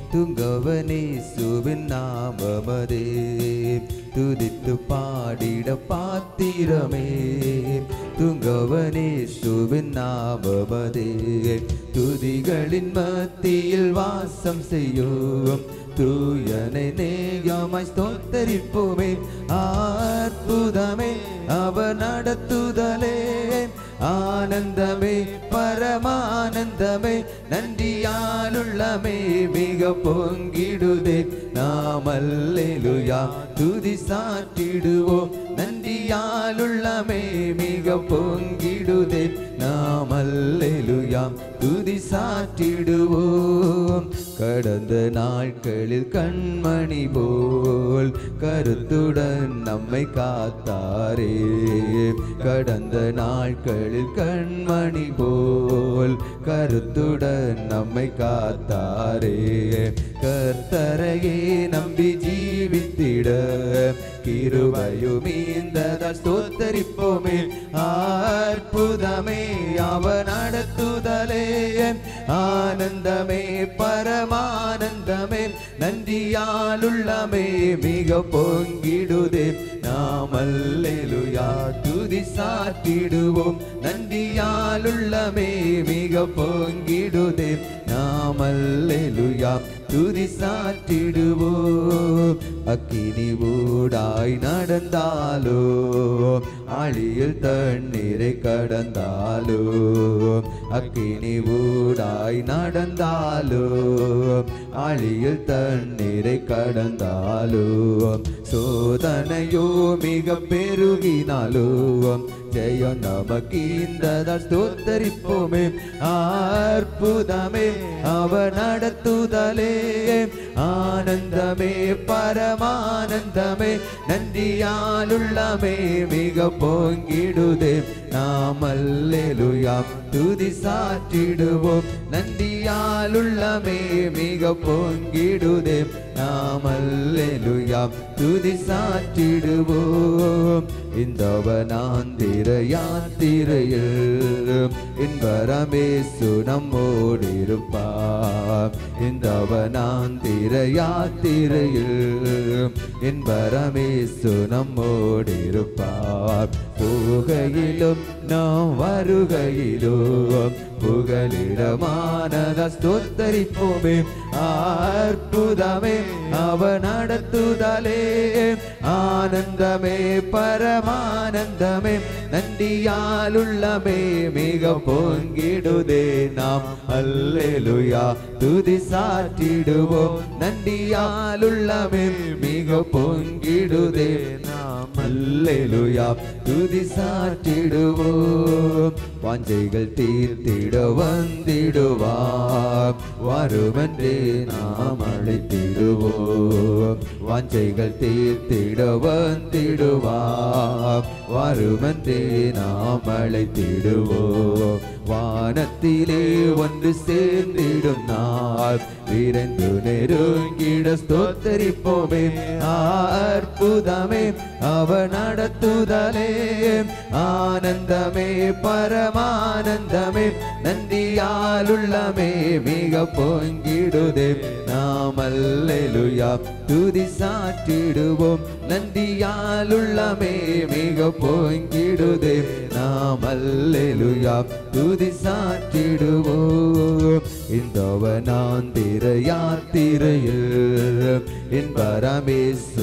துங்கவனேசுவின் நாமமதே துதித்து பாடிட பாத்திரமே துங்கவனேசுவின் நாமமதே துதிகளின் மத்தியில் வாசம் செய்யும் தூயனை நேயமாய் ஸ்தோத்தரிப்போமே அற்புதமே அவர் நடத்துதலே ஆனந்தமே பரமானந்தமே நன்றியாலுள்ளமே மிக பொங்கிடுதே நாமல்லேலுயா துதி சாட்டிடுவோம் நன்றியாலுள்ளமே மிக பொங்கிடுதே நாமல்லேலுயா துதி சாட்டிடுவோம் கடந்த நாட்களில் கண்மணி போல் கருத்துடன் நம்மை காத்தாரே கடந்த நாட்களில் கண்மணி போல் கருத்துடன் நம்மை காத்தாரே கர்த்தரையே நம்பி ஜீவித்திட கிருபையுமீந்ததால் ஸ்தோத்தரிப்போமே அற்புதமே அவன் நடத்துதலே ஆனந்தமே பரமானந்தமே நன்றியாலுள்ளமே மிக பொங்கிடுதே நாமல்லேலுயா துதி சாட்டிடுவோம் நன்றியாலுள்ளமே மிக பொங்கிடுதே நாமல்லேலுயா துதி சாட்டிடுவோம் அக்கினி ஊடாய் நடந்தாலோ ஆழியில் தண்ணீரை கடந்தாலோ அக்கினி ஊடாய் நடந்தாலோ ஆழியில் தண்ணீரை கடந்தாலோ சோதனையோ மிக பெருகினாலோ ஜெயம் நமக்கு இந்ததால் ஸ்தோத்தரிப்போமே அற்புதமே அவர் நடத்துதலே ஆனந்தமே பரமானந்தமே நன்றியாலுள்ளமே மிக பொங்கிடுதே நாமல்லேலுயாம் துதி சாற்றிடுவோம் நன்றியாலுள்ளமே மிக பொங்கிடுதே நாமல்லேலுயாம் துதி சாற்றிடுவோம் இந்தவனாந்திர யாத்திரையில் இன்பரமேசு நம்மோடிருப்பார் இந்தவனாந்திர யாத்திரையில் இன்பரமேசு நம்மோடிருப்பார் போகையிலும் நாம் வருகையிலும் புகலிடமானத ஸ்தோத்தரிப்போமே அற்புதமே அவ நடத்துதலே ஆனந்தமே பரமானந்தமே நன்றியாலுள்ளமே மிக பொங்கிடுதே நாம் அல்லேலுயா துதி சாற்றிடுவோம் நன்றியாலுள்ளமே மிக பொங்கிடுதே நாம் அல்லேலுயா துதி சாற்றிடுவோம் வாஞ்சைகள் தீர்த்திட வந்திடுவார் வருமென்றே நாம் அழைத்திடுவோம் வாஞ்சைகள் தீர்த்திட வந்திடுவார் வருமென்றே நாம் அழைத்திடுவோம் வானத்திலே ஒன்று சேர்ந்திடும் நாள் விரைந்து நெருங்கிட ஸ்தோத்தரிப்போமே அற்புதமே அவ நடத்துதலே ஆனந்தமே பரமானந்தமே நன்றியாலுள்ளமே மிக பொங்கிடுதே நாமல்லேலுயா துதி சாற்றிடுவோம் நன்றியாலுள்ளமே மிக பொங்கிடுதே நாமல்லேலுயா துதி சாற்றிடுவோம் இந்தவனாந்திர யாத்திரையில் இன்பரமேசு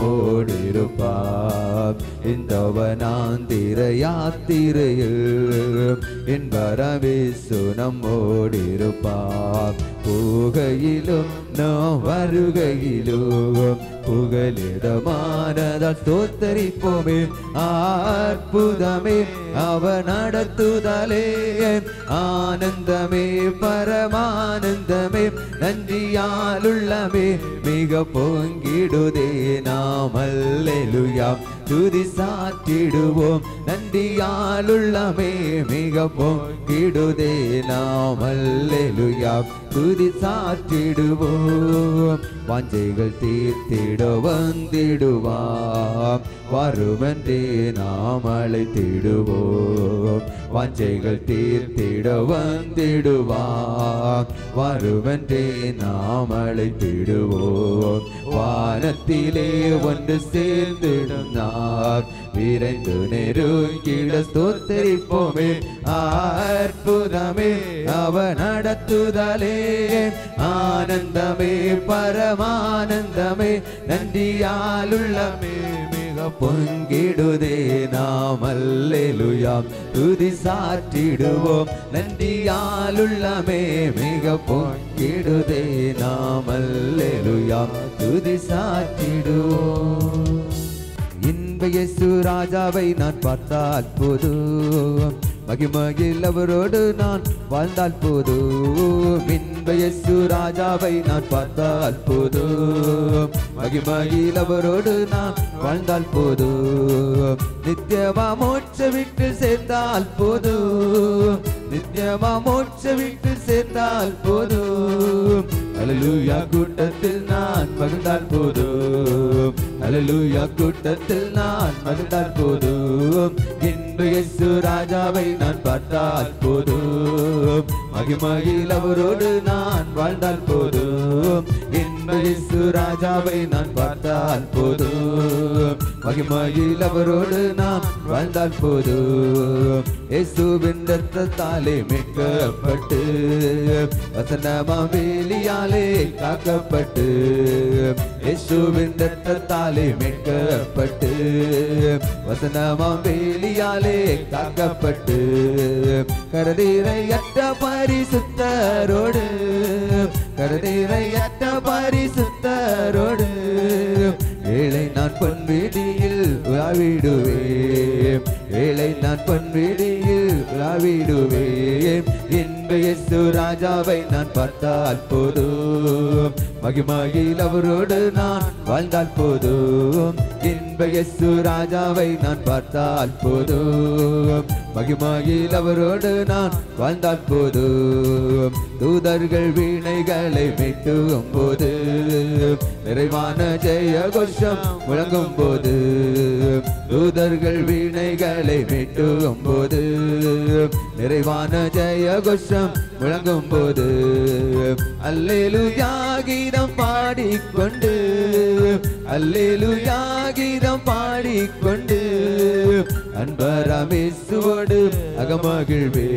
நம்மோடிருப்பார் இந்தவனாந்திர யாத்திரையில் இன்பரமேசு நம்மோடிருப்பார் போகையிலும் நாம் வருகையிலும் புகலிடமானதால் தோத்தரிப்போமே அற்புதமே அவ நடத்துதலே ஆனந்தமே பரமானந்தமே நன்றியாலுள்ளமே மிக பொங்கிடுதே நாமல்லேலுயா துதி சாற்றிடுவோம் நன்றியாலுள்ளமே மிக பொங்கிடுதே நாம் அல்லேலுயா துதி சாற்றிடுவோம் வாஞ்சைகள் தீர்த்திட வந்திடுவாம் வருமென்றே நாம் அழைத்திடுவோம் வாஞ்சைகள் தீர்த்திட வந்திடுவாம் வருமென்றே நாம் அழைத்திடுவோம் வானத்திலே ஒன்று சேர்ந்திடும் நார் விரைந்து நெருங்கிட ஸ்தோத்தரிப்போமே அற்புதமே அவ நடத்துதலே ஆனந்தமே பரமானந்தமே நன்றியாலுள்ளமே மிக பொங்கிடுதே நாம் அல்லேலுயாம் துதி சாற்றிடுவோம் நன்றியாலுள்ளமே மிக பொங்கிடுதே நாம் அல்லேலுயாம் துதி சாற்றிடுவோம் இன்ப இயேசு ராஜாவை நான் பார்த்தால் போதும் மகிமகில் அவரோடு நான் வாழ்ந்தால் போதும் இன்ப இயேசு ராஜாவை நான் பார்த்தால் போதும் மகிமகில் அவரோடு நான் வாழ்ந்தால் போதும் நித்தியமா மோட்ச விட்டு சேர்ந்தால் போதும் நித்தியமா மோட்ச விட்டு சேர்ந்தால் போதும் அலலுயா கூட்டத்தில் நான் மகிழ்ந்தால் போதும் அலலுயா கூட்டத்தில் நான் மகிழ்ந்தால் போதும் இன்று இயேசு ராஜாவை நான் பார்த்தால் போதும் மகிமகில் அவரோடு நான் வாழ்ந்தால் போதும் இன்று இயேசு ராஜாவை நான் பார்த்தால் போதும் மகிமகில் அவரோடு நான் வாழ்ந்தால் போதும் இயேசுவின் ரத்தத்தாலே மீட்கப்பட்டு வசனமா வேலியாலே காக்கப்பட்டு இயேசுவின் ரத்தத்தாலே மீட்கப்பட்டு வசனமா வேலியாலே காக்கப்பட்டு கரதீரையற்ற பரிசுத்தரோடு கரதீரையற்ற பரிசுத்தரோடு ஏழை நான் பொன் வீதியில் விழாவிடுவேன் ஏழை நான் பொன் வீதியில் விழாவிடுவேன் இன்ப இயேசு ராஜாவை நான் பார்த்தால் போதும் மகிமகில் அவரோடு நான் வாழ்ந்தால் போதும் இன்ப இயேசு ராஜாவை நான் பார்த்தால் போதும் மகிமகில் அவரோடு நான் வாழ்ந்தால் போதும் தூதர்கள் வீணைகளை மீட்டும் போது நிறைவான ஜெய கோஷம் முழங்கும் போது தூதர்கள் வீணைகளை மீட்டும் போது நிறைவான ஜெய கோஷம் முழங்கும் போது அல்லேலு யாகீதம் பாடிக்கொண்டு அல்லேலு யாகீதம் பாடிக்கொண்டு அன்பராமேசுவோடு அகமகிழ்வே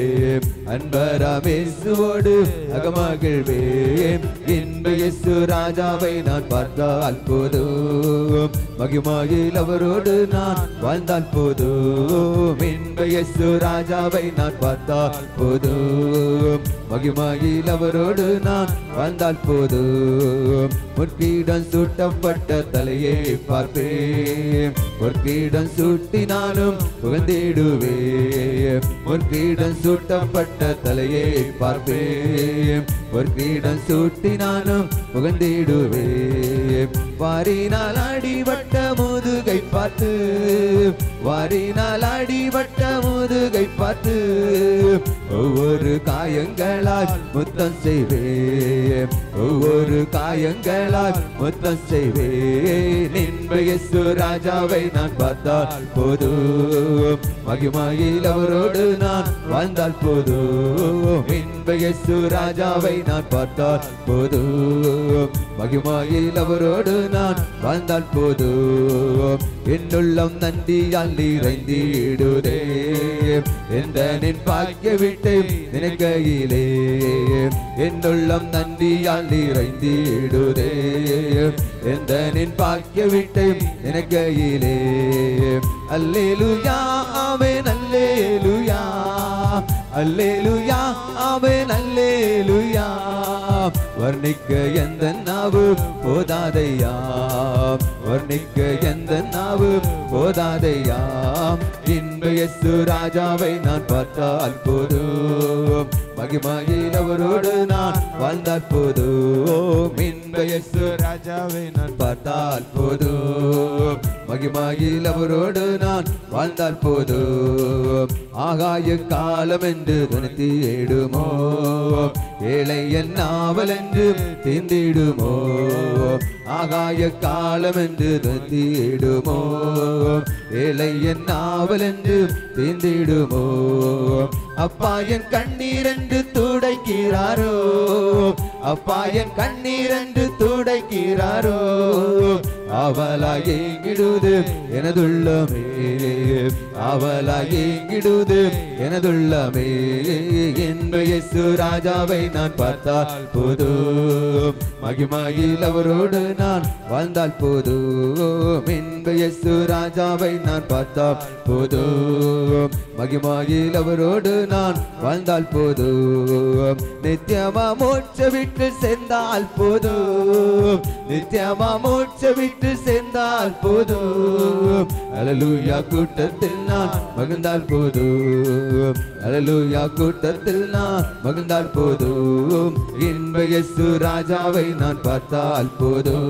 அன்பராமேசுவோடு அகமகிழ்வே இன்ப இயேசு ராஜாவை நான் பார்த்தால் போதும் மகிமாயில் அவரோடு நான் வாழ்ந்தால் போதும் இன்ப இயேசு ராஜாவை நான் பார்த்தால் போதும் மகிமாயில் அவரோடு நான் வாழ்ந்தால் போதும் முற்கீடம் சூட்டப்பட்ட தலையை பார்ப்பேன் முற்கீடம் சூட்டி நானும் புகழ்ந்திடுவேன் முற்கீடம் சூட்டப்பட்ட தலையை பார்ப்பேன் முற்கீடம் சூட்டி நானும் புகழ்ந்திடுவேன் வாரினால் அடிவட்ட முதுகை பார்த்து வாரினால் அடிவட்ட முதுகை பார்த்து ஒவ்வொரு காயங்களால் முத்தம் செய்வேன் ஒவ்வொரு காயங்களால் முத்தம் செய்வேன் இன்ப இயேசு ராஜாவை நான் பார்த்தால் போதும் மகிமாயில் அவரோடு நான் வாழ்ந்தால் போதும் இன்ப இயேசு ராஜாவை நான் பார்த்தால் போதும் மகிமாயில் அவரோடு நான் வாழ்ந்தால் போதும் என்னுள்ளம் நன்றியால் நிறைந்திடுதே எந்த நின் பாக்கிய விட்டே நினைக்கையிலே என்னுள்ளம் நன்றியால் நிறைந்திடுதே எந்த நின் பாக்கிய விட்டே நினைக்கையிலே அல்லேலுயா ஆமென் அல்லேலுயா அல்லேலுயா ஆமென் அல்லேலுயா வர்ணிக்க எந்த நாவு போதாதையா வர்ணிக்க எந்த நாவு போதாதையா இன்ப இயேசு ராஜாவை நான் பார்த்தால் போதும் மகிமாயில் அவரோடு நான் வாழ்ந்தால் போதும் இன்ப இயேசு ராஜாவை நான் பார்த்தால் போதும் மகிமாயில் அவரோடு நான் வாழ்ந்தால் போதும் ஆகாய காலம் என்று துணித்து ஏடுமோ ஏழை என் நாவல் என்று தீந்திடுமோ ஆகாய காலம் என்று துணித்து ஏடுமோ ஏழை என் நாவல் என்று தீந்திடுமோ அப்பா என் கண்ணீர் என்று துடைக்கிறாரோ அப்பா என் கண்ணீர் என்று துடைக்கிறாரோ அவளாய் ஏங்கிடுது எனதுள்ளமே அவளாய் ஏங்கிடுது எனதுள்ளமே என்ப இயேசு ராஜாவை நான் பார்த்தால் போதும் மகிமாயில் அவரோடு நான் வாழ்ந்தால் போதும் என்ப இயேசு ராஜாவை நான் பார்த்தால் போதும் மகிமாயில் அவரோடு நான் வாழ்ந்தால் போதும் நித்தியமா மோட்ச விட்டு சென்றால் போதும் நித்தியமா மோட்ச விட்டு சென்றால் போதும் அலலூயா கூட்டத்தில் நான் மகிழ்ந்தால் போதும் அலலூயா கூட்டத்தில் நான் மகிழ்ந்தால் போதும் இன்ப இயேசு ராஜாவை நான் பார்த்தால் போதும்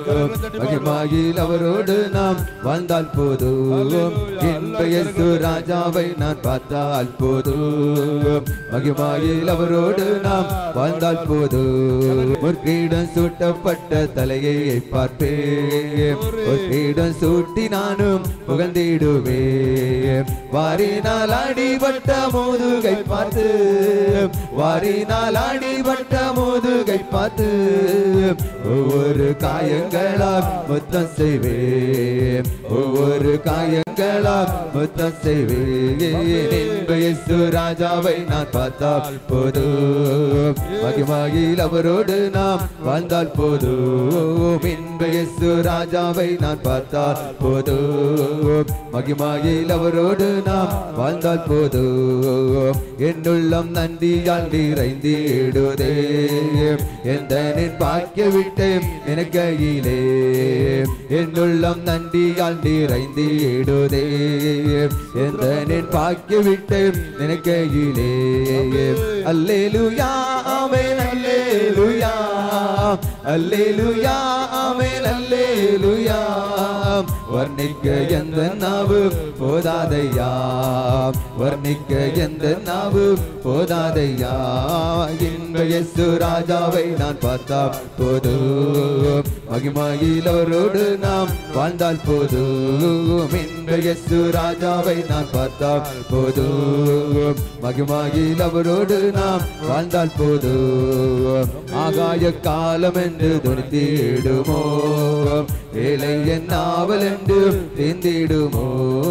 மகிமாயில் அவரோடு நாம் வாழ்ந்தால் போதும் இன்ப இயேசு ராஜாவை நான் பார்த்தால் போதும் மகிமாயில் அவரோடு நாம் வாழ்ந்தால் போதும் ஒரு கிரீடம் சூட்டப்பட்ட தலையை பார்ப்பேன் ஒரு கிரீடம் சூட்டி நானும் புகழ்ந்திடுவேன் வாரினால் அடிபட்ட முதுகை பார்த்து வாரினால் அடிபட்ட முதுகை பார்த்து ஒவ்வொரு காயங்களால் முத்தம் செய்வேன் ஒவ்வொரு காயங்களால் முத்தம் செய்வேன் என்ப இயேசு ராஜாவை நான் பார்த்தால் போதும் மகிமாயில் அவரோடு நாம் வாழ்ந்தால் போதும் என்ப இயேசு ராஜாவை நான் பார்த்தால் போதும் மகிமாயில் அவரோடு நாம் வாழ்ந்தால் போதும் என்னுள்ளம் நன்றியால் நிறைந்திடுதே எந்த நின் பாக்கிய விட்டு எனக்கையிலே என்னுள்ளம் நன்றியால் நிறைந்திடுதே எந்த நின் பாக்கிய விட்டு எனக்கையிலே அல்லேலுயா ஆமென் அல்லேலுயா அல்லேலுயா ஆமென் அல்லேலுயா வர்ணிக்க எந்த நாவு போதாதையா வர்ணிக்க எந்த நாவு போதாதையா இன்ப இயேசு ராஜாவை நான் பார்த்தா போதும் மகிமாயில் அவரோடு நாம் வாழ்ந்தால் போதும் இன்ப இயேசு ராஜாவை நான் பார்த்தா போதும் மகிமாயில் அவரோடு நாம் வாழ்ந்தால் போதும் ஆகாய காலம் என்று துணித்திடுமோ ஏழை என் நாவல் என்று தேர்ந்திடுமோ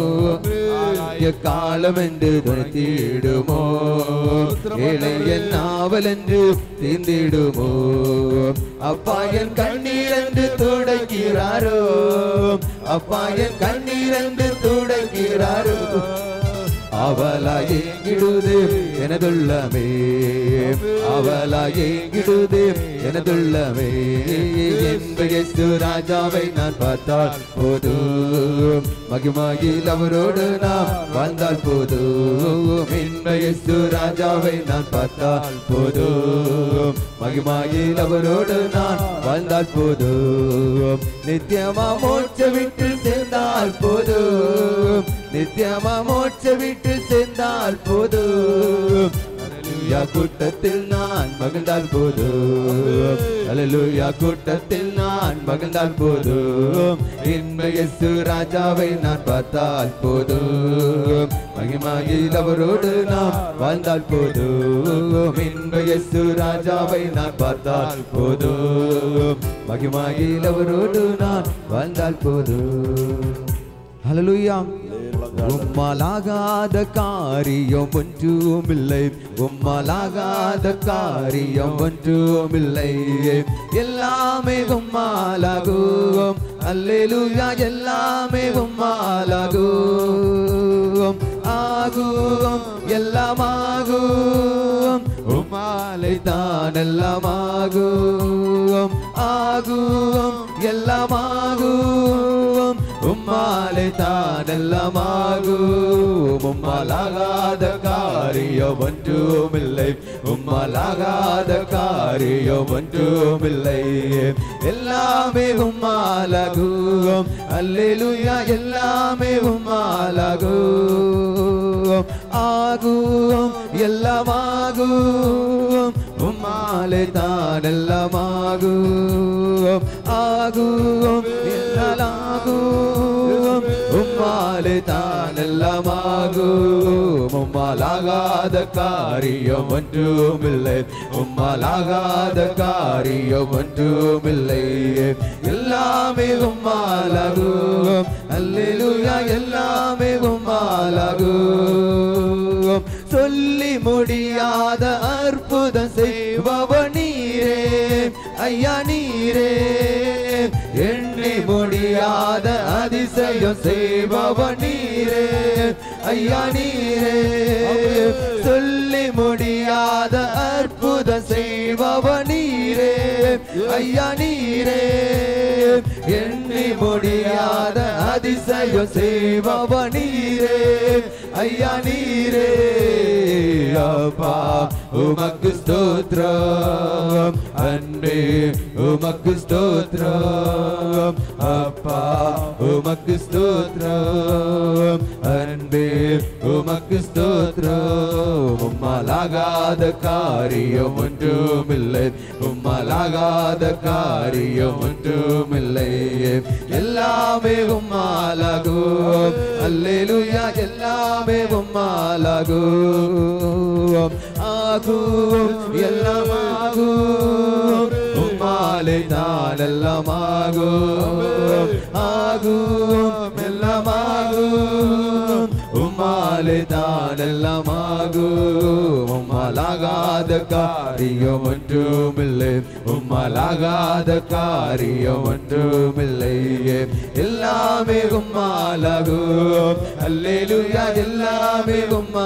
ஆகாய காலம் என்று துணித்திடுமோ ஏழை என் நாவல் என்று தேர்ந்திடுமோ அப்பா என் கண்ணீர் என்று துடைக்கிறாரோ அப்பா என் கண்ணீர் என்று துடைக்கிறாரோ அவளாயே கிடுது எனதுள்ளமே அவளாயே கிடுது எனதுள்ளமே என்ப இயேசு ராஜாவை நான் பார்த்தால் போதும் மகிமாயில் அவரோடு நாம் வாழ்ந்தால் போதும் என்ப இயேசு ராஜாவை நான் பார்த்தால் போதும் மகிமாயில் அவரோடு நான் வாழ்ந்தால் போதும் நித்தியமா மோட்ச விட்டு சேர்ந்தால் போதும் நித்தியமா மோட்ச விட்டு சேர்ந்தால் போதும் அலலுயா கூட்டத்தில் நான் மகிழ்ந்தால் போதும் அலலுயா கூட்டத்தில் நான் மகிழ்ந்தால் போதும் இன்ப இயேசு ராஜாவை நான் பார்த்தால் போதும் மகிமாயில் அவரோடு நாம் வாழ்ந்தால் போதும் இன்ப இயேசு ராஜாவை நான் பார்த்தால் போதும் மகிமாயில் அவரோடு நான் வாழ்ந்தால் போதும் ஹalleluya உம்மாலாகாத காரியம் ஒன்றுமில்லை உம்மாலாகாத காரியம் ஒன்றுமில்லை எல்லாமே உம்மாலாகும் அல்லேலூயா எல்லாமே உம்மாலாகும் ஆகும் எல்லாமாகும் உம்மாலை தான் எல்லாமாகும் ஆகும் எல்லாமாகும் உம்மாலை தான் எல்லாமாகும் உம்மாலாகாத காரியம் ஒன்றுமில்லை உம்மாலாகாத காரியம் ஒன்றுமில்லை எல்லாமே உம்மாலாகும் அல்லேலூயா எல்லாமே உம்மாலாகும் ஆகும் எல்லாமாகும் உம்மாலே தான் எல்லாமாகும் ஆகும் எல்லாமாகும் உம்மாலே தான் எல்லாமாகும் உம்மாலாகாத காரியம் ஒன்றுமில்லை உம்மாலாகாத காரியம் ஒன்றுமில்லை எல்லாமே உம்மாலாகும் அல்லேலூயா எல்லாமே உம்மாலாகும் சொல்லி முடியாத அற்புதம் செய்பவ நீரே ஐயா நீரே எண்ணி முடியாத அதிசயம் செய்பவ நீரே ஐயா நீரே சொல்லி முடியாத அற்புதம் செய்பவ நீரே ஐயா நீரே எண்ணி முடியாத அதிசயம் செய்பவ நீரே ஐயா நீரே அப்பா உமக்கு ஸ்தோத்ரம் அன்பே உமக்கு ஸ்தோத்ரம் அப்பா உமக்கு ஸ்தோத்ரம் அன்பே உமக்கு ஸ்தோத்ரம் உம்மாலாகாத காரியம் ஒன்றுமில்லை உம்மாலாகாத காரியம் ஒன்றுமில்லை எல்லாமே உம்மாலாகும் அல்லேலூயா எல்லாமே உம்மாலாகும் ஆகும் எல்லாம் ஆகும் உம்மாலே தான் எல்லாம் ஆகும் ஆகும் எல்லாம் ஆகும் உம்மாலே தான் எல்லாம் ஆகும் உம்மாலாகாத காரியம் ஒன்றுமில்லை உம்மாலாகாத காரியம் ஒன்றுமில்லை எல்லாமே உம்மாலாகும் அல்லேலூயா எல்லாமே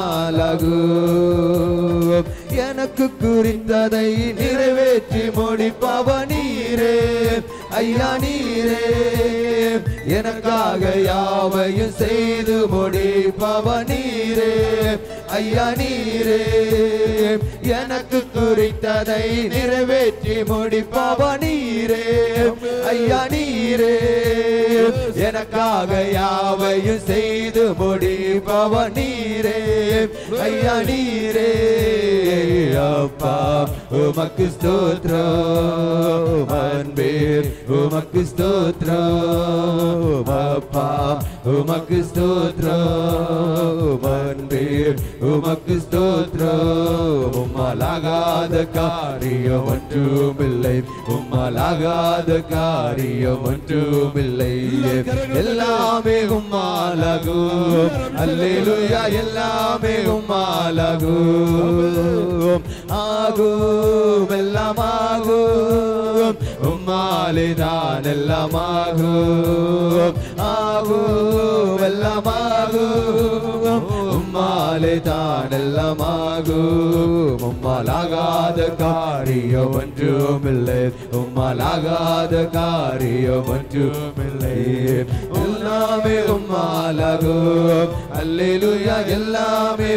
உம்மாலாகும் எனக்கு குறித்ததை நிறைவேற்றி முடிப்பவ நீரே ஐயா நீரே எனக்காக யாவையும் செய்து முடிப்பவ நீரே ஐயா நீரே எனக்கு குறித்ததை நிறைவேற்றி முடிப்பவ நீரே ஐயா நீரே எனக்காக யாவையும் செய்து முடிப்பவ நீரே ஐயா நீரே அப்பா உமக்கு ஸ்தோத்ரம் அன்பே உமக்கு ஸ்தோத்ரம் அப்பா உமக்கு ஸ்தோத்ரம் அன்பே உமக்கு ஸ்தோத்ரம் உம்மாலாகாத காரியம் ஒன்றுமில்லை உம்மாலாகாத காரியம் ஒன்றுமில்லை எல்லாமே உம்மாலாகும் அல்லேலூயா எல்லாமே உம்மாலாகும் ஆகும் எல்லாம் ஆகும் உம்மாலே தான் எல்லாம் ஆகும் ஆகும் எல்லாம் ஆகும் உம்மாலே தான் எல்லாம் ஆகும் உம்மாலாகாத காரியம் ஒன்றுமில்லை உம்மாலாகாத காரியம் ஒன்றுமில்லை எல்லாமே உம்மாலாகும் அல்லேலூயா எல்லாமே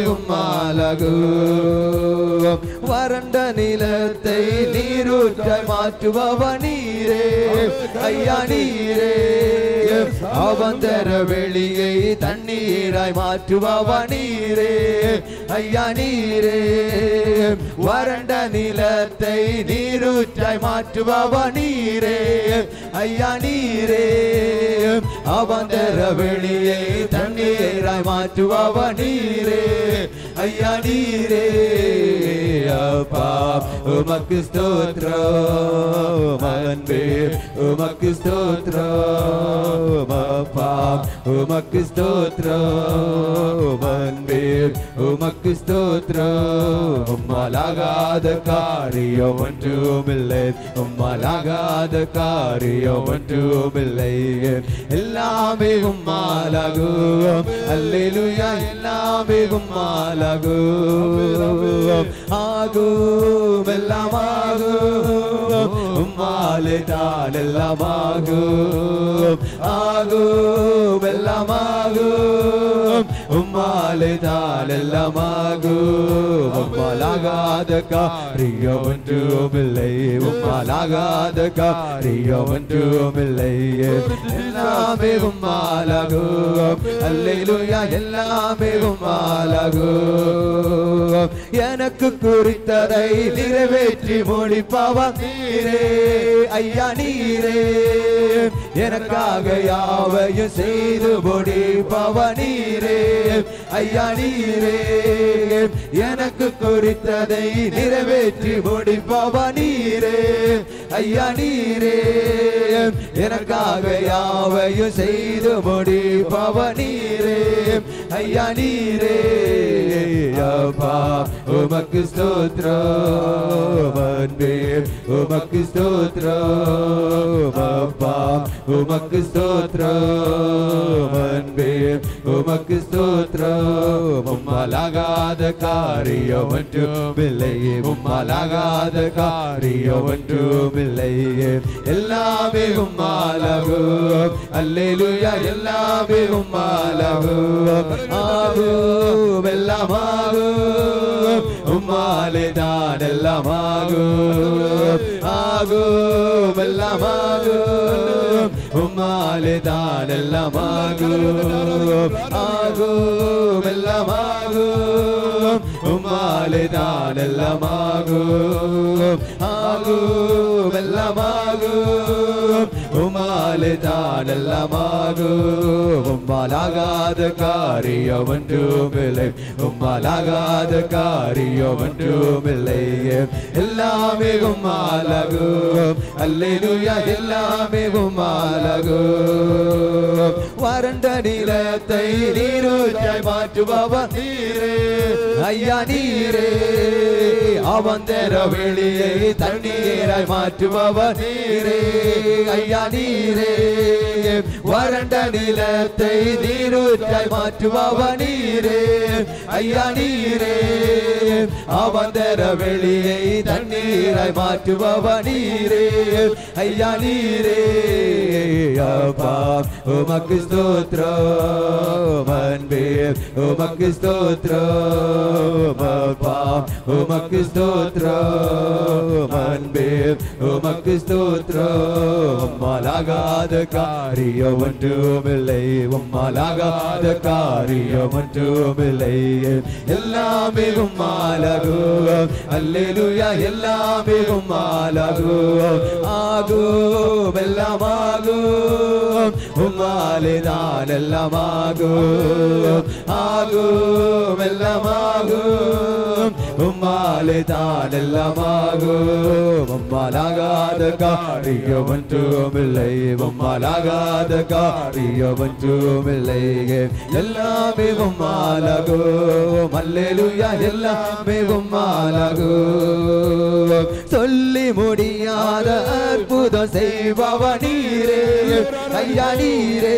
உம்மாலாகும் வறண்ட நிலத்தை நீரூற்ற மாற்றுபவ நீரே ஐயா நீரே அவந்தர வெளியை தண்ணீராய் மாற்றுபவ நீரே ஐயா நீரே வறண்ட நிலத்தை நீரூற்றாய் மாற்றுபவ நீரே ஐயா நீரே அவந்தர வெளியை தண்ணீராய் மாற்றுபவ நீரே ஐயா நீரே அப்பா உமக்கு ஸ்தோத்ரம் அன்பே உமக்கு ஸ்தோத்ரம் அப்பா உமக்கு ஸ்தோத்ரம் அன்பே உமக்கு ஸ்தோத்ரம் உம்மாலாகாத காரியம் ஒன்றுமில்லை உம்மாலாகாத காரியம் ஒன்றுமில்லை எல்லாமே உம்மாலாகும் அல்லேலூயா எல்லாமே உம்மாலாகும் ஆகும் எல்லாம் ஆகும் உம்மாலே தான் எல்லாம் ஆகும் ஆகும் எல்லாம் ஆகும் உம்மாலே தான் எல்லாமாகும் உம்மாலாகாத காரியம் ஒன்றுமில்லை உம்மாலாகாத காரியம் ஒன்றுமில்லை எல்லாமே உம்மாலாகும் அல்லேலூயா எல்லாமே உம்மாலாகும் எனக்கு குறித்ததை நிறைவேற்றி முடிப்பவன் நீரே ஐயா நீரே எனக்காக யாவையும் செய்து முடிப்பவன் நீரே ஐயா நீரே எனக்கு குறித்ததை நிறைவேற்றி முடிப்பவன் நீரே ஐயா நீரே எனக்காக யாவையும் செய்து முடிப்பவன் நீரே ஐயா நீரே அப்பா உமக்கு ஸ்தோத்ரம் அன்பே உமக்கு ஸ்தோத்ரம் அப்பா உமக்கு ஸ்தோத்ரம் அன்பே உமக்கு ஸ்தோத்ரம் உம்மலாகாத காரியம் ஒன்றுமில்லை உம்மலாகாத காரியம் ஒன்றுமில்லை எல்லாமே உம்மாலகும் அல்லேலூயா எல்லாமே உம்மாலகும் ஆகும் எல்லாம் ஆகும் உம்மாலே தான் எல்லாம் ஆகும் ஆகும் எல்லாம் ஆகும் உம்மாலே தான் எல்லாம் ஆகும் ஆகும் எல்லாம் ஆகும் உம்மாலே தான் எல்லாம் ஆகும் ஆகும் எல்லாம் ஆகும் உம்மாலே தான் எல்லாம் ஆகும் உம்மாலாகாத காரியம் ஒன்றுமில்லை உம்மாலாகாத காரியம் ஒன்றுமில்லை எல்லாமே உம்மாலகும் அல்லேலூயா எல்லாமே உம்மாலகும் வறண்ட நிலத்தை நீரூற்றாய் மாற்றுபவன் நீரே ஐயா நீரே அவன் தர வெளியை தண்ணீராய் மாற்றுபவன் நீரே ஐயா நீரே வறண்ட நிலத்தை நீரூற்றாய் மாற்றுபவன் நீரே ஐயா நீரே அவன் தர வெளியை தண்ணீராய் மாற்றுபவன் நீரே ஐயா நீரே அப்பா உமக்கு ஸ்தோத்ரம் அன்பே உமக்கு ஸ்தோத்ரம் அப்பா உமக்கு ஸ்தோத்ரம் அன்பே உமக்கு ஸ்தோத்ரம் உம்மாலாகாத காரியம் ஒன்றுமில்லை உம்மாலாகாத காரியம் ஒன்றுமில்லை எல்லாமே உம்மாலகும் அல்லேலூயா எல்லாமே உம்மாலகும் ஆகும் எல்லாம் ஆகும் உம்மாலே தான் எல்லாம் ஆகும் ஆகும் எல்லாம் ஆகும் உம்மாலே தான் எல்லாம் ஆகும் உம்மாலாகாத காரியம் ஒன்றுமில்லை உம்மாலாகாத காரியம் ஒன்றுமில்லை எல்லாமே உம்மாலாகும் அல்லேலூயா எல்லாமே உம்மாலாகும் சொல்லி முடியாத அற்புதம் செய்பவ நீரே ஐயா நீரே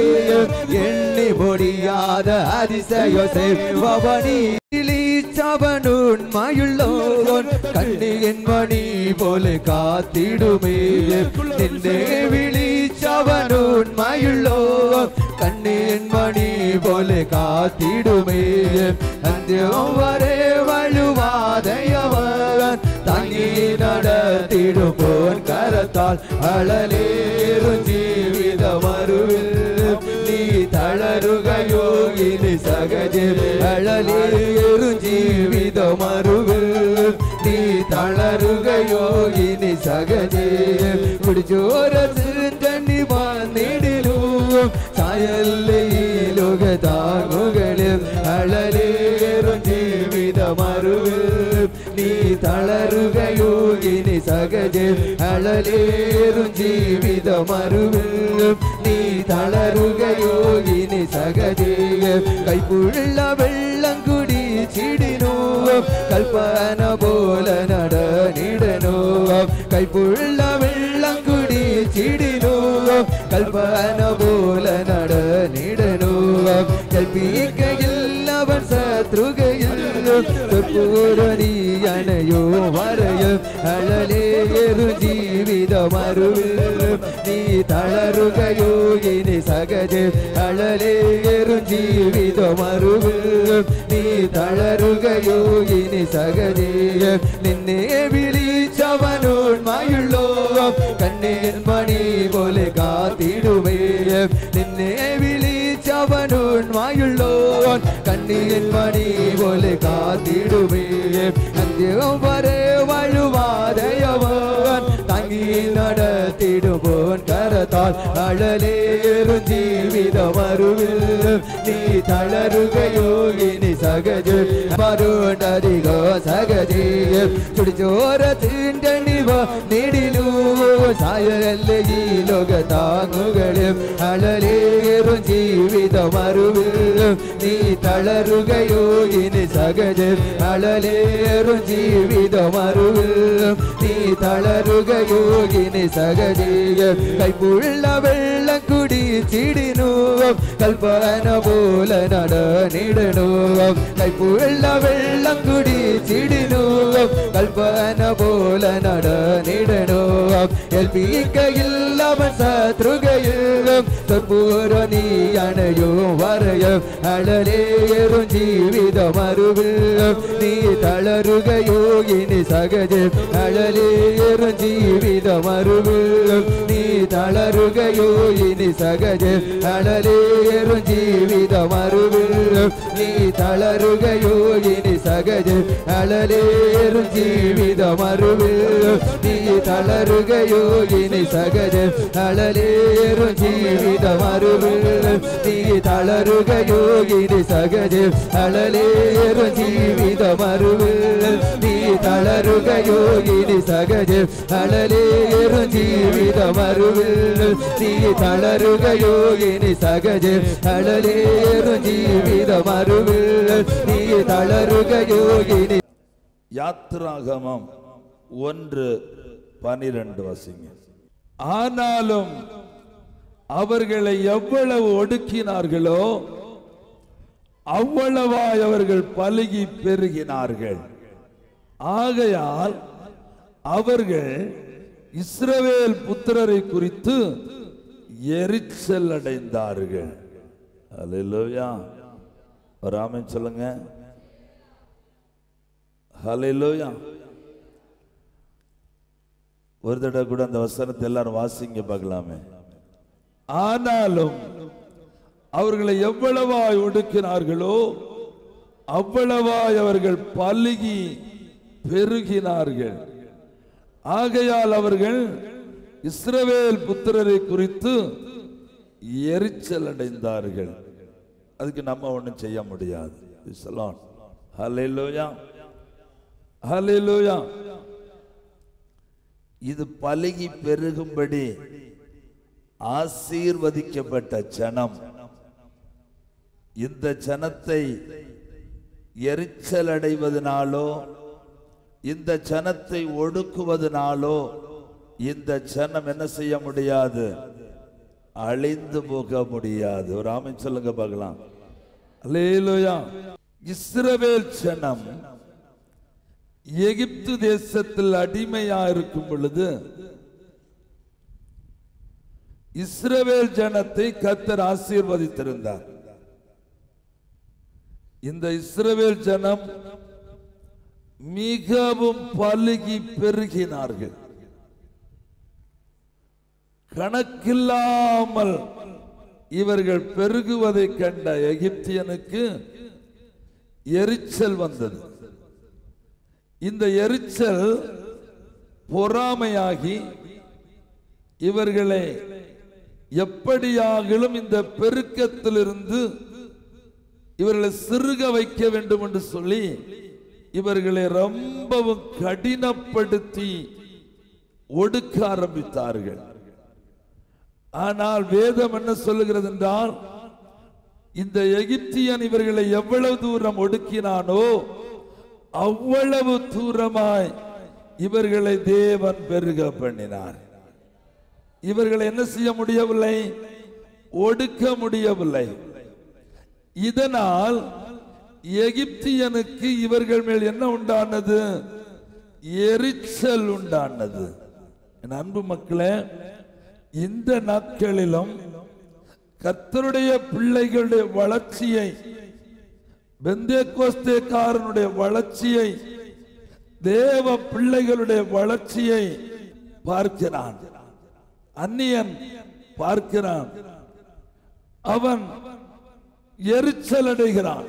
எண்ணி முடியாத அதிசயம் செய்பவ நீ சவனுன் மயுள்ளோன் கண்ணியின் மணி போல காத்திடுமே நின்றே விழிச்சவனுன் மயுள்ளோன் கண்ணியின் மணி போல காத்திடுமே அந்த ஒவ்வொரே வழுவாதையவன் தங்கி நடத்திடும் போன் கரத்தால் அழலேறும் ஜீவித மறுவில் நீ தளருகையோ இனி சகஜே அழலேறு ஜீவித மறுவில் நீ தளருகையோ இனி சகஜே കുടിച്ചോര തണ്ണി വന്നിടിലും ചായല്ലേ ലോകതാകുകളിൽ അളലേറും ജീവിതമറുവിൽ നീ തളരുകയോ ഇനി സകജ് അളലേറും ജീവിതമറുവിൽ നീ തളരുകയോ ഇനി സകജ് കൈപ്പുള്ള വെള്ളം കുടിച്ചിടിനു കൽപ്പന പോലെ നടനിടനു കൈപ്പുള്ള വെള്ളം കുടിച്ചിടിനു കൽപ്പന പോലെ നടനിടനു കൽപ്പിക്കയിൽ അവൻ ശത്രുകയിൽ ഒരു നീ അണയോ വരയും അഴലേറു ജീവിതമരുവിൽ നീ തളരുകയോ ഇനി സകജ അഴലേറു ജീവിതമരുവിൽ നീ തളരുകയോ ഇനി സകജയ നിന്നെ വിളിച്ചവനോൺമയുള്ളോ കണ്ണീർ മണി പോലെ കാത്തിടുവേ നിന്നെ വിളിച്ചവനോൺമയുള്ളോ കണ്ണീർ മണി പോലെ കാത്തിടുവേ അന്ത്യവും വരെ വഴുവാതയവൻ തങ്ങി നടത്തിടുപോൻ കരത്താൽ അഴലേറും ജീവിതമരുവിൽ നീ തളരുകയോ ഇനി സകജ മരുണ്ടധികോ സകജീയ ചുടിച്ചോരത്തിൻ്റെ നിവ നീടിലൂ സായല്ലേ ഈ ലോക താങ്ങുകളും അഴലേറും ജീവിതമരുവിൽ നീ തളരുകയോ ഇനി സകജ അഴലേറും ജീവിതമരുവിൽ നീ തളരുകയോ ഇനി സകജീയ കൈപ്പുള്ള വെള്ളം കുടിച്ചിടിനു കൽപ്പന പോലെ നടനിടണു കൈപ്പുള്ള വെള്ളം കുടിച്ചിടിനു കൽപ്പന പോലെ നടനിടണു ഏൽപ്പിക്കയില്ലവൻ ശത്രുകയും തൊപ്പൂരോ നീ അണയോ വരയും അഴലേറും ജീവിതമരുവിൽ നീ തളരുകയോ ഇനി സകജ അഴലേറും ജീവിതമരുവിൽ നീ തളരുകയോ ഇനി സകജ അഴലേറും ജീവിതമരുവിൽ നീ തളരുകയോ ഇനി സകജ അഴലേറും ജീവിതമരുവിൽ നീ തളരുകയോ ഇനി സകജ അഴലേറും ജീവിതമരുവിൽ നീ തളരുകയോ ഇനി സകജ അഴലേറും ജീവിതമരുവിൽ നീ തളരുകയോ ഇനി സകജ അഴലേറും ജീവിതമരുവിൽ നീ തളരുകയോ ഇനി സകജ അഴലേറും ജീവിതമരുവിൽ നീ തളരുകയോ ഇനി யாத்ராகமம் ஒன்று பனிரெண்டு வசிங்க ஆனாலும் அவர்களை எவ்வளவு ஒடுக்கினார்களோ அவ்வளவாய் அவர்கள் பலுகி பெருகினார்கள் ஆகையால் அவர்கள் இஸ்ரவேல் புத்திரரை குறித்து எரிச்சல் அடைந்தார்கள் அல்லேலூயா ஒரு ஆமென் சொல்லுங்க ஹalleluya ஒரு தடவை கூட அந்த வசனத்தை எல்லாரும் வாசிங்க பார்க்கலாமே ஆனாலும் அவர்களை எவ்வளவாய் ஒடுக்கினார்களோ அவ்வளவாய் அவர்கள் பலுகி பெருகினார்கள் ஆகையால் அவர்கள் இஸ்ரவேல் புத்திரரை குறித்து எரிச்சல் அடைந்தார்கள் அதுக்கு நம்ம ஒண்ணும் செய்ய முடியாது இஸ்லாம் ஹalleluya ஹalleluya இது பலுகி பெருகும்படி ஆசீர்வதிக்கப்பட்ட ஜனம் இந்த ஜனத்தை எரிச்சல் அடைவதனாலோ இந்த ஜனத்தை ஒடுக்குவதனாலோ இந்த ஜனம் என்ன செய்ய முடியாது அழிந்து போக முடியாது ஒரு ஆமென் சொல்லுங்க பார்க்கலாம் அல்லேலூயா இஸ்ரவேல் ஜனம் எகிப்து தேசத்தில் அடிமையா இருக்கும் பொழுது இஸ்ரவேல் ஜனத்தை கத்தர் ஆசீர்வதித்திருந்தார் இந்த இஸ்ரவேல் ஜனம் மிகவும் பலுகி பெருகினார்கள் கணக்கில்லாமல் இவர்கள் பெருகுவதை கண்ட எகிப்தியனுக்கு எரிச்சல் வந்தது இந்த எரிச்சல் பொறாமையாகி இவர்களை எப்படியாகிலும் இந்த பெருக்கத்திலிருந்து இவர்களை சிறுக வைக்க வேண்டும் என்று சொல்லி இவர்களை ரொம்பவும் கடினப்படுத்தி ஒடுக்க ஆரம்பித்தார்கள் ஆனால் வேதம் என்ன சொல்லுகிறது என்றால் இந்த எகிப்தியன் இவர்களை எவ்வளவு தூரம் ஒடுக்கினானோ அவ்வளவு தூரமாய் இவர்களை தேவன் பெருக பண்ணினார் இவர்களை என்ன செய்ய முடியவில்லை ஒடுக்க முடியவில்லை இதனால் எகிப்தியனுக்கு இவர்கள் மேல் என்ன உண்டானது எரிச்சல் உண்டானது என் அன்பு மக்களே இந்த நாட்களிலும் கர்த்தருடைய பிள்ளைகளுடைய வளர்ச்சியை பெந்தேகோஸ்தேக்காரனுடைய வளர்ச்சியை தேவ பிள்ளைகளுடைய வளர்ச்சியை பார்க்கிறான் அந்நியன் பார்க்கிறான் அவன் எரிச்சல் அடைகிறான்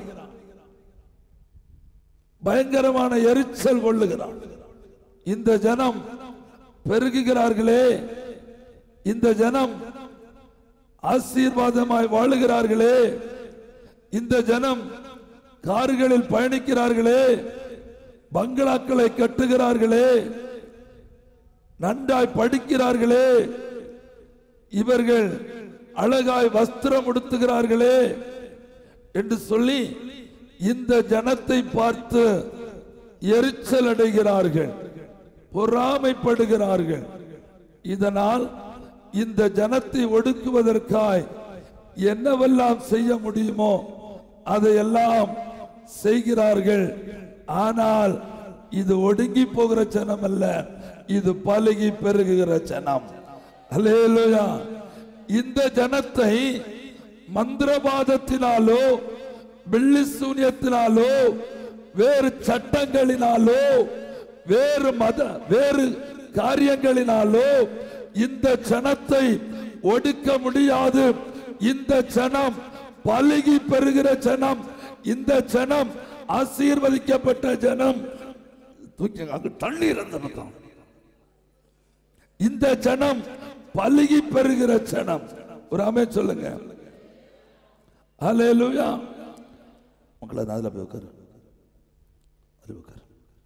பயங்கரமான எரிச்சல் கொள்ளுகிறான் இந்த ஜனம் பெருகுகிறார்களே இந்த ஜனம் ஆசீர்வாதமாய் வாழுகிறார்களே இந்த ஜனம் கார்களில் பயணிக்கிறார்களே பங்களாக்களை கட்டுகிறார்களே நன்றாய் படிக்கிறார்களே இவர்கள் அழகாய் வஸ்திரம் உடுத்துகிறார்களே என்று சொல்லி இந்த ஜனத்தை பார்த்து எரிச்சல் அடைகிறார்கள் பொறாமைப்படுகிறார்கள் இதனால் இந்த ஜனத்தை ஒடுக்குவதற்காய் என்னவெல்லாம் செய்ய முடியுமோ அதையெல்லாம் செய்கிறார்கள் ஆனால் இது ஒடுங்கி போகிற ஜனம் அல்ல இது பலுகி பெருகுகிற ஜனம் அல்லேலூயா இந்த ஜனத்தை மந்திரவாதத்தினாலோ வெள்ளி சூன்யத்தினாலோ வேறு சட்டங்களினாலோ வேறு மத வேறு காரியங்களினாலோ இந்த ஜனத்தை ஒடுக்க முடியாது இந்த ஜனம் பலுகி பெறுகிற ஜனம் இந்த ஜனம் ஆசீர்வதிக்கப்பட்ட ஜனம் தூக்கி அங்கு தள்ளி இருந்த பக்கம் இந்த ஜனம் பலுகி பெறுகிற ஜனம் ஒரு அமை சொல்லுங்க ஹalleluya உங்களை அதுல போய் உட்காரு அதுல உட்காரு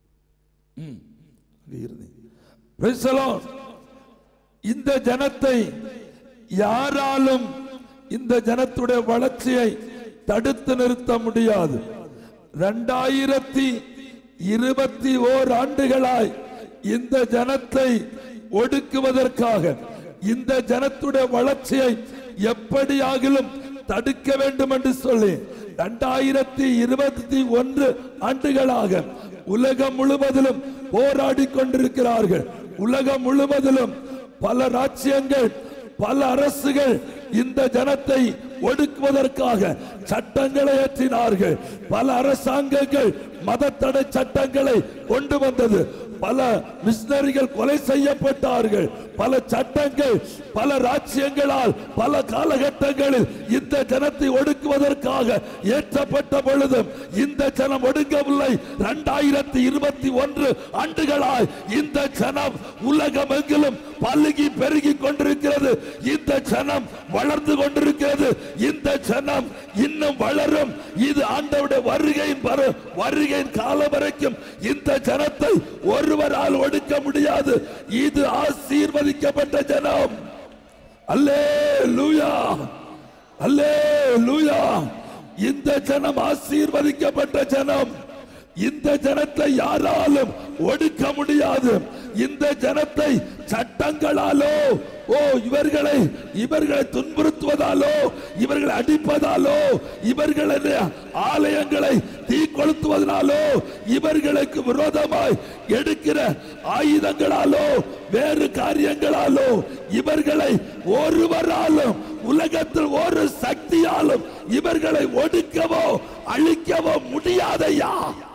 ம் அங்க இருந்தீங்க Praise the Lord. இந்த ஜனத்தை யாராலும் இந்த ஜனத்துடைய வளர்ச்சியை தடுத்து நிறுத்த முடியாது ரெண்டாயிரத்தி இருபத்தி ஓர் ஆண்டுகளாய் இந்த ஜனத்தை ஒடுக்குவதற்காக இந்த ஜனத்துடைய வளர்ச்சியை எப்படியாகிலும் தடுக்க வேண்டும் என்று சொல்லி இரண்டாயிரத்தி இருபத்தி ஒன்று ஆண்டுகளாக உலகம் முழுவதிலும் போராடி கொண்டிருக்கிறார்கள் உலகம் முழுவதிலும் பல ராஜ்யங்கள் பல அரசுகள் இந்த ஜனத்தை ஒடுக்குவதற்காக சட்டங்களை ஏற்றினார்கள் பல அரசாங்கங்கள் மத தடை சட்டங்களை கொண்டு வந்தது பல மிஷினரிகள் கொலை செய்யப்பட்டார்கள் பல சட்டங்கள் பல ராஜ்யங்களால் பல காலகட்டங்களில் இந்த ஜனத்தை ஒடுக்குவதற்காக ஏற்றப்பட்ட பொழுதும் இந்த ஜனம் ஒடுங்கவில்லை இரண்டாயிரத்தி இருபத்தி ஒன்று ஆண்டுகளாய் இந்த ஜனம் உலகம் எங்கிலும் பல்லுகி பெருகி கொண்டிருக்கிறது இந்த ஜனம் வளர்ந்து கொண்டிருக்கிறது இந்த ஜனம் இன்னும் வளரும் இது ஆண்டவுடைய வருகையின் வரு- வருகையின் காலம் வரைக்கும் இந்த ஜனத்தை ஒருவரால் ஒடுக்க முடியாது இது ஆசீர்வதிக்கப்பட்ட ஜனம் அல்லே லூயா அல்லே லூயா இந்த ஜனம் ஆசீர்வதிக்கப்பட்ட ஜனம் இந்த ஜனத்தை யாராலும் ஒடுக்க முடியாது இந்த ஜனத்தை சட்டங்களாலோ ஓ இவர்களை இவர்களை துன்புறுத்துவதாலோ இவர்களை அடிப்பதாலோ இவர்களுடைய ஆலயங்களை தீ கொளுத்துவதனாலோ இவர்களுக்கு விரோதமாய் எடுக்கிற ஆயுதங்களாலோ வேறு காரியங்களாலோ இவர்களை ஒருவராலும் உலகத்தில் ஒரு சக்தியாலும் இவர்களை ஒடுக்கவோ அழிக்கவோ முடியாதையா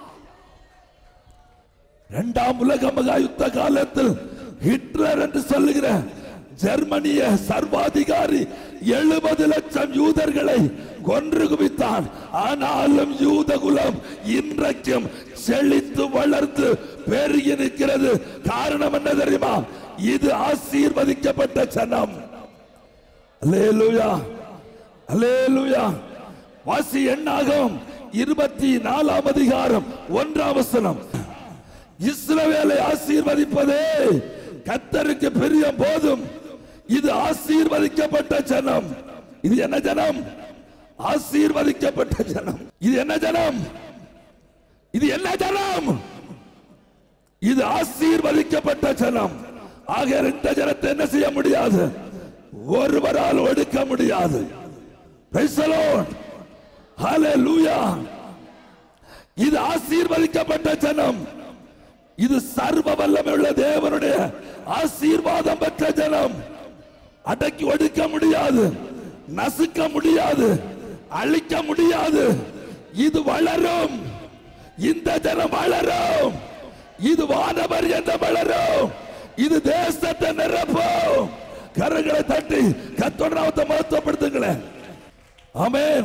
இரண்டாம் உலக மகா யுத்த காலத்தில் ஹிட்லர் என்று சொல்லுகிற ஜெர்மனிய சர்வாதிகாரி எழுபது லட்சம் யூதர்களை கொன்று குவித்தான் ஆனாலும் யூத குலம் இன்றைக்கும் செழித்து வளர்ந்து பெருகி நிற்கிறது காரணம் என்ன தெரியுமா இது ஆசீர்வதிக்கப்பட்ட ஜனம் அல்லேலூயா அல்லேலூயா வாசி எண்ணாகும் இருபத்தி நாலாம் அதிகாரம் ஒன்றாம் வசனம் இஸ்ரவேலை ஆசீர்வதிப்பதே கத்தருக்கு பிரியம் போதும் இது ஆசீர்வதிக்கப்பட்ட ஜனம் இது என்ன ஜனம் ஆசீர்வதிக்கப்பட்ட ஜனம் இது என்ன ஜனம் இது என்ன ஜனம் இது ஆசீர்வதிக்கப்பட்ட ஜனம் ஆக இந்த ஜனத்தை என்ன செய்ய முடியாது ஒருவரால் ஒடுக்க முடியாது Praise the Lord. Hallelujah. இது ஆசீர்வதிக்கப்பட்ட ஜனம் இது சர்வ வல்லமையுள்ள தேவனுடைய ஆசீர்வாதம் பெற்ற ஜனம் அடக்கி ஒடுக்க முடியாது நசுக்க முடியாது அழிக்க முடியாது இது வளரும் இந்த ஜனம் வளரும் இது வானவர் என்ற வளரும் இது தேசத்தை நிரப்பும் கரங்களை தட்டி கத்தோட நாமத்தை மகத்துவப்படுத்துங்களேன் ஆமென்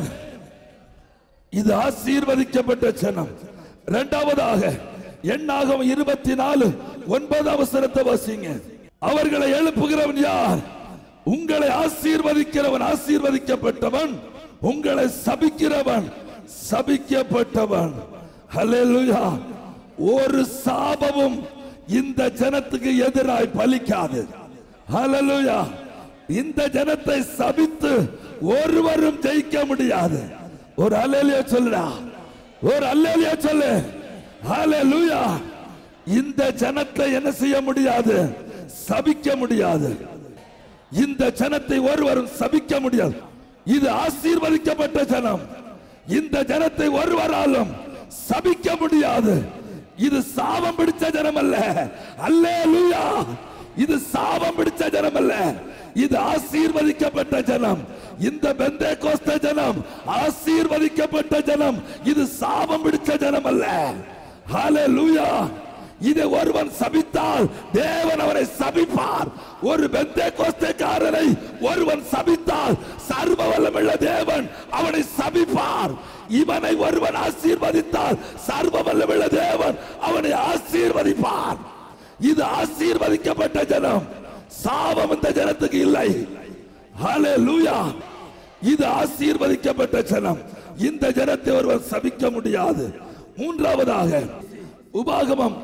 இது ஆசீர்வதிக்கப்பட்ட ஜனம் இரண்டாவதாக எண்ணாகம் இருபத்தி நாலு ஒன்பது அவசரத்தை வாசிங்க அவர்களை எழுப்புகிறவன் யார் உங்களை ஆசீர்வதிக்கிறவன் ஆசீர்வதிக்கப்பட்டவன் உங்களை சபிக்கிறவன் சபிக்கப்பட்டவன் ஹalleluya ஒரு சாபமும் இந்த ஜனத்துக்கு எதிராய் பலிக்காது ஹalleluya இந்த ஜனத்தை சபித்து ஒருவரும் ஜெயிக்க முடியாது ஒரு அல்லேலியா சொல்லுடா ஒரு அல்லேலியா சொல்லு ஹalleluya இந்த ஜனத்தை என்ன செய்ய முடியாது சபிக்க முடியாது இந்த ஜனத்தை ஒருவரும் சபிக்க முடியாது இது ஆசீர்வதிக்கப்பட்ட ஜனம் இந்த ஜனத்தை ஒருவராலும் சபிக்க முடியாது இது சாபம் பிடிச்ச ஜனம் அல்ல அல்லேலூயா இது சாபம் பிடிச்ச ஜனம் அல்ல இது ஆசீர்வதிக்கப்பட்ட ஜனம் இந்த பெந்தே கோஸ்த ஜனம் ஆசீர்வதிக்கப்பட்ட ஜனம் இது சாபம் பிடிச்ச ஜனம் அல்ல ஹalleluya இதை ஒருவன் சபித்தால் தேவன் அவரை சபிப்பார் ஒரு பெந்தே கோஸ்தக்காரனை ஒருவன் சபித்தால் சர்வ வல்லமுள்ள தேவன் அவனை சபிப்பார் இவனை ஒருவன் ஆசீர்வதித்தால் சர்வ வல்லமுள்ள தேவன் அவனை ஆசீர்வதிப்பார் இது ஆசீர்வதிக்கப்பட்ட ஜனம் சாபம் இந்த ஜனத்துக்கு இல்லை ஹalleluya இது ஆசீர்வதிக்கப்பட்ட ஜனம் இந்த ஜனத்தை ஒருவன் சபிக்க முடியாது மூன்றாவதாக உபாகமம்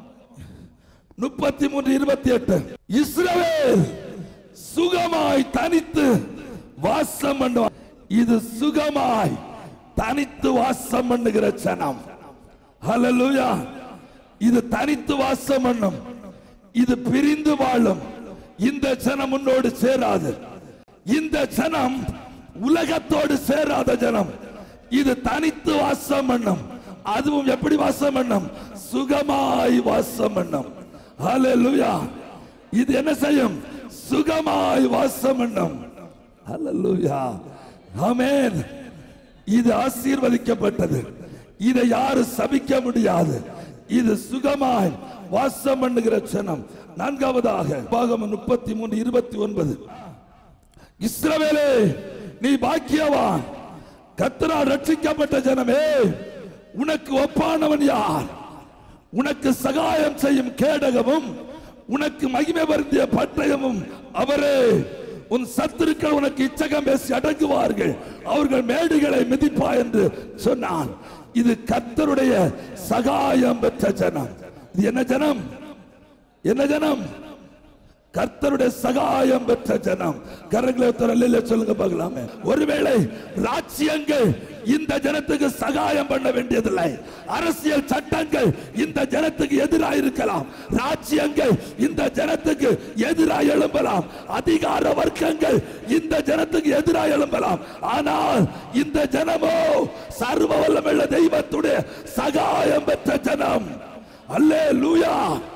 முப்பத்தி மூன்று இருபத்தி எட்டு இஸ்ரவேல் சுகமாய் தனித்து வாசம் பண்ணுவான் இது சுகமாய் தனித்து வாசம் பண்ணுகிற ஜனம் ஹalleluya இது தனித்து வாசம் பண்ணும் இது பிரிந்து வாழும் இந்த ஜனம் உன்னோடு சேராது இந்த ஜனம் உலகத்தோடு சேராத ஜனம் இது தனித்து வாசம் பண்ணும் அதுவும் எப்படி வாசம் பண்ணும் சுகமாய் வாசம் பண்ணும் ஹalleluya இது என்ன செய்யும் சுகமாய் வாசம் பண்ணும் ஹalleluya ஆமென் இது ஆசீர்வதிக்கப்பட்டது இதை யாரும் சபிக்க முடியாது இது சுகமாய் வாசம் பண்ணுகிற ஜனம் நான்காவதாக பாகம் முப்பத்தி மூன்று இருபத்தி ஒன்பது இஸ்ரவேலே நீ பாக்கியவான் கத்தரால் ரட்சிக்கப்பட்ட ஜனமே உனக்கு ஒப்பானவன் யார் உனக்கு சகாயம் செய்யும் கேடகமும் உனக்கு மகிமை வருந்திய பட்டயமும் அவரே உன் சத்துருக்கள் உனக்கு இச்சகம் பேசி அடங்குவார்கள் அவர்கள் மேடுகளை மிதிப்பா என்று சொன்னான் இது கத்தருடைய சகாயம் பெற்ற ஜனம் இது என்ன ஜனம் என்ன ஜனம் கர்த்தருடைய சகாயம் பெற்ற ஜனம் கரங்களை திரளில சொல்லுங்க பார்க்கலாமே ஒருவேளை ராஜ்யங்கள் இந்த ஜனத்துக்கு சகாயம் பண்ண வேண்டியதில்லை அரசியல் சட்டங்கள் இந்த ஜனத்துக்கு எதிராக இருக்கலாம் ராஜ்யங்கள் இந்த ஜனத்துக்கு எதிராக எழும்பலாம் அதிகார வர்க்கங்கள் இந்த ஜனத்துக்கு எதிராக எழும்பலாம் ஆனால் இந்த ஜனமோ சர்வ வல்லமுள்ள தெய்வத்துடைய சகாயம் பெற்ற ஜனம் அல்லே லூயா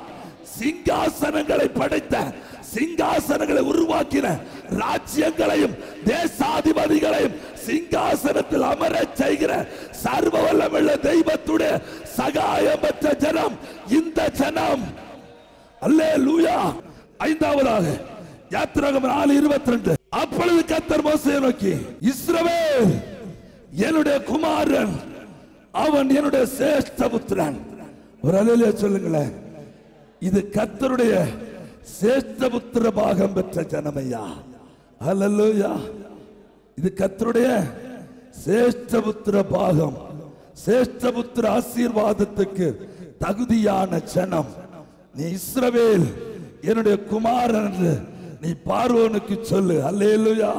சிங்காசனங்களை படைத்த சிங்காசனங்களை உருவாக்கின ராஜ்யங்களையும் தேசாதிபதிகளையும் சிங்காசனத்தில் அமரச் செய்கிற சர்வ வல்லமுள்ள தெய்வத்துடைய சகாயம் பெற்ற ஜனம் இந்த ஜனம் அல்லே லூயா ஐந்தாவதாக யாத்திராகம் நாலு இருபத்தி ரெண்டு அப்பொழுது கத்தர் மோசையை நோக்கி இஸ்ரவேல் என்னுடைய குமாரன் அவன் என்னுடைய சேஷ்ட புத்திரன் ஒரு அலையிலே சொல்லுங்களேன் இது கத்தருடைய சேஷ்டபுத்திர பாகம் பெற்ற ஜனமையா அல்லல்லுயா இது கத்தருடைய சேஷ்டபுத்திர பாகம் சேஷ்டபுத்திர ஆசீர்வாதத்துக்கு தகுதியான ஜனம் நீ இஸ்ரவேல் என்னுடைய குமாரன் என்று நீ பார்வோனுக்கு சொல்லு அல்லேலுயா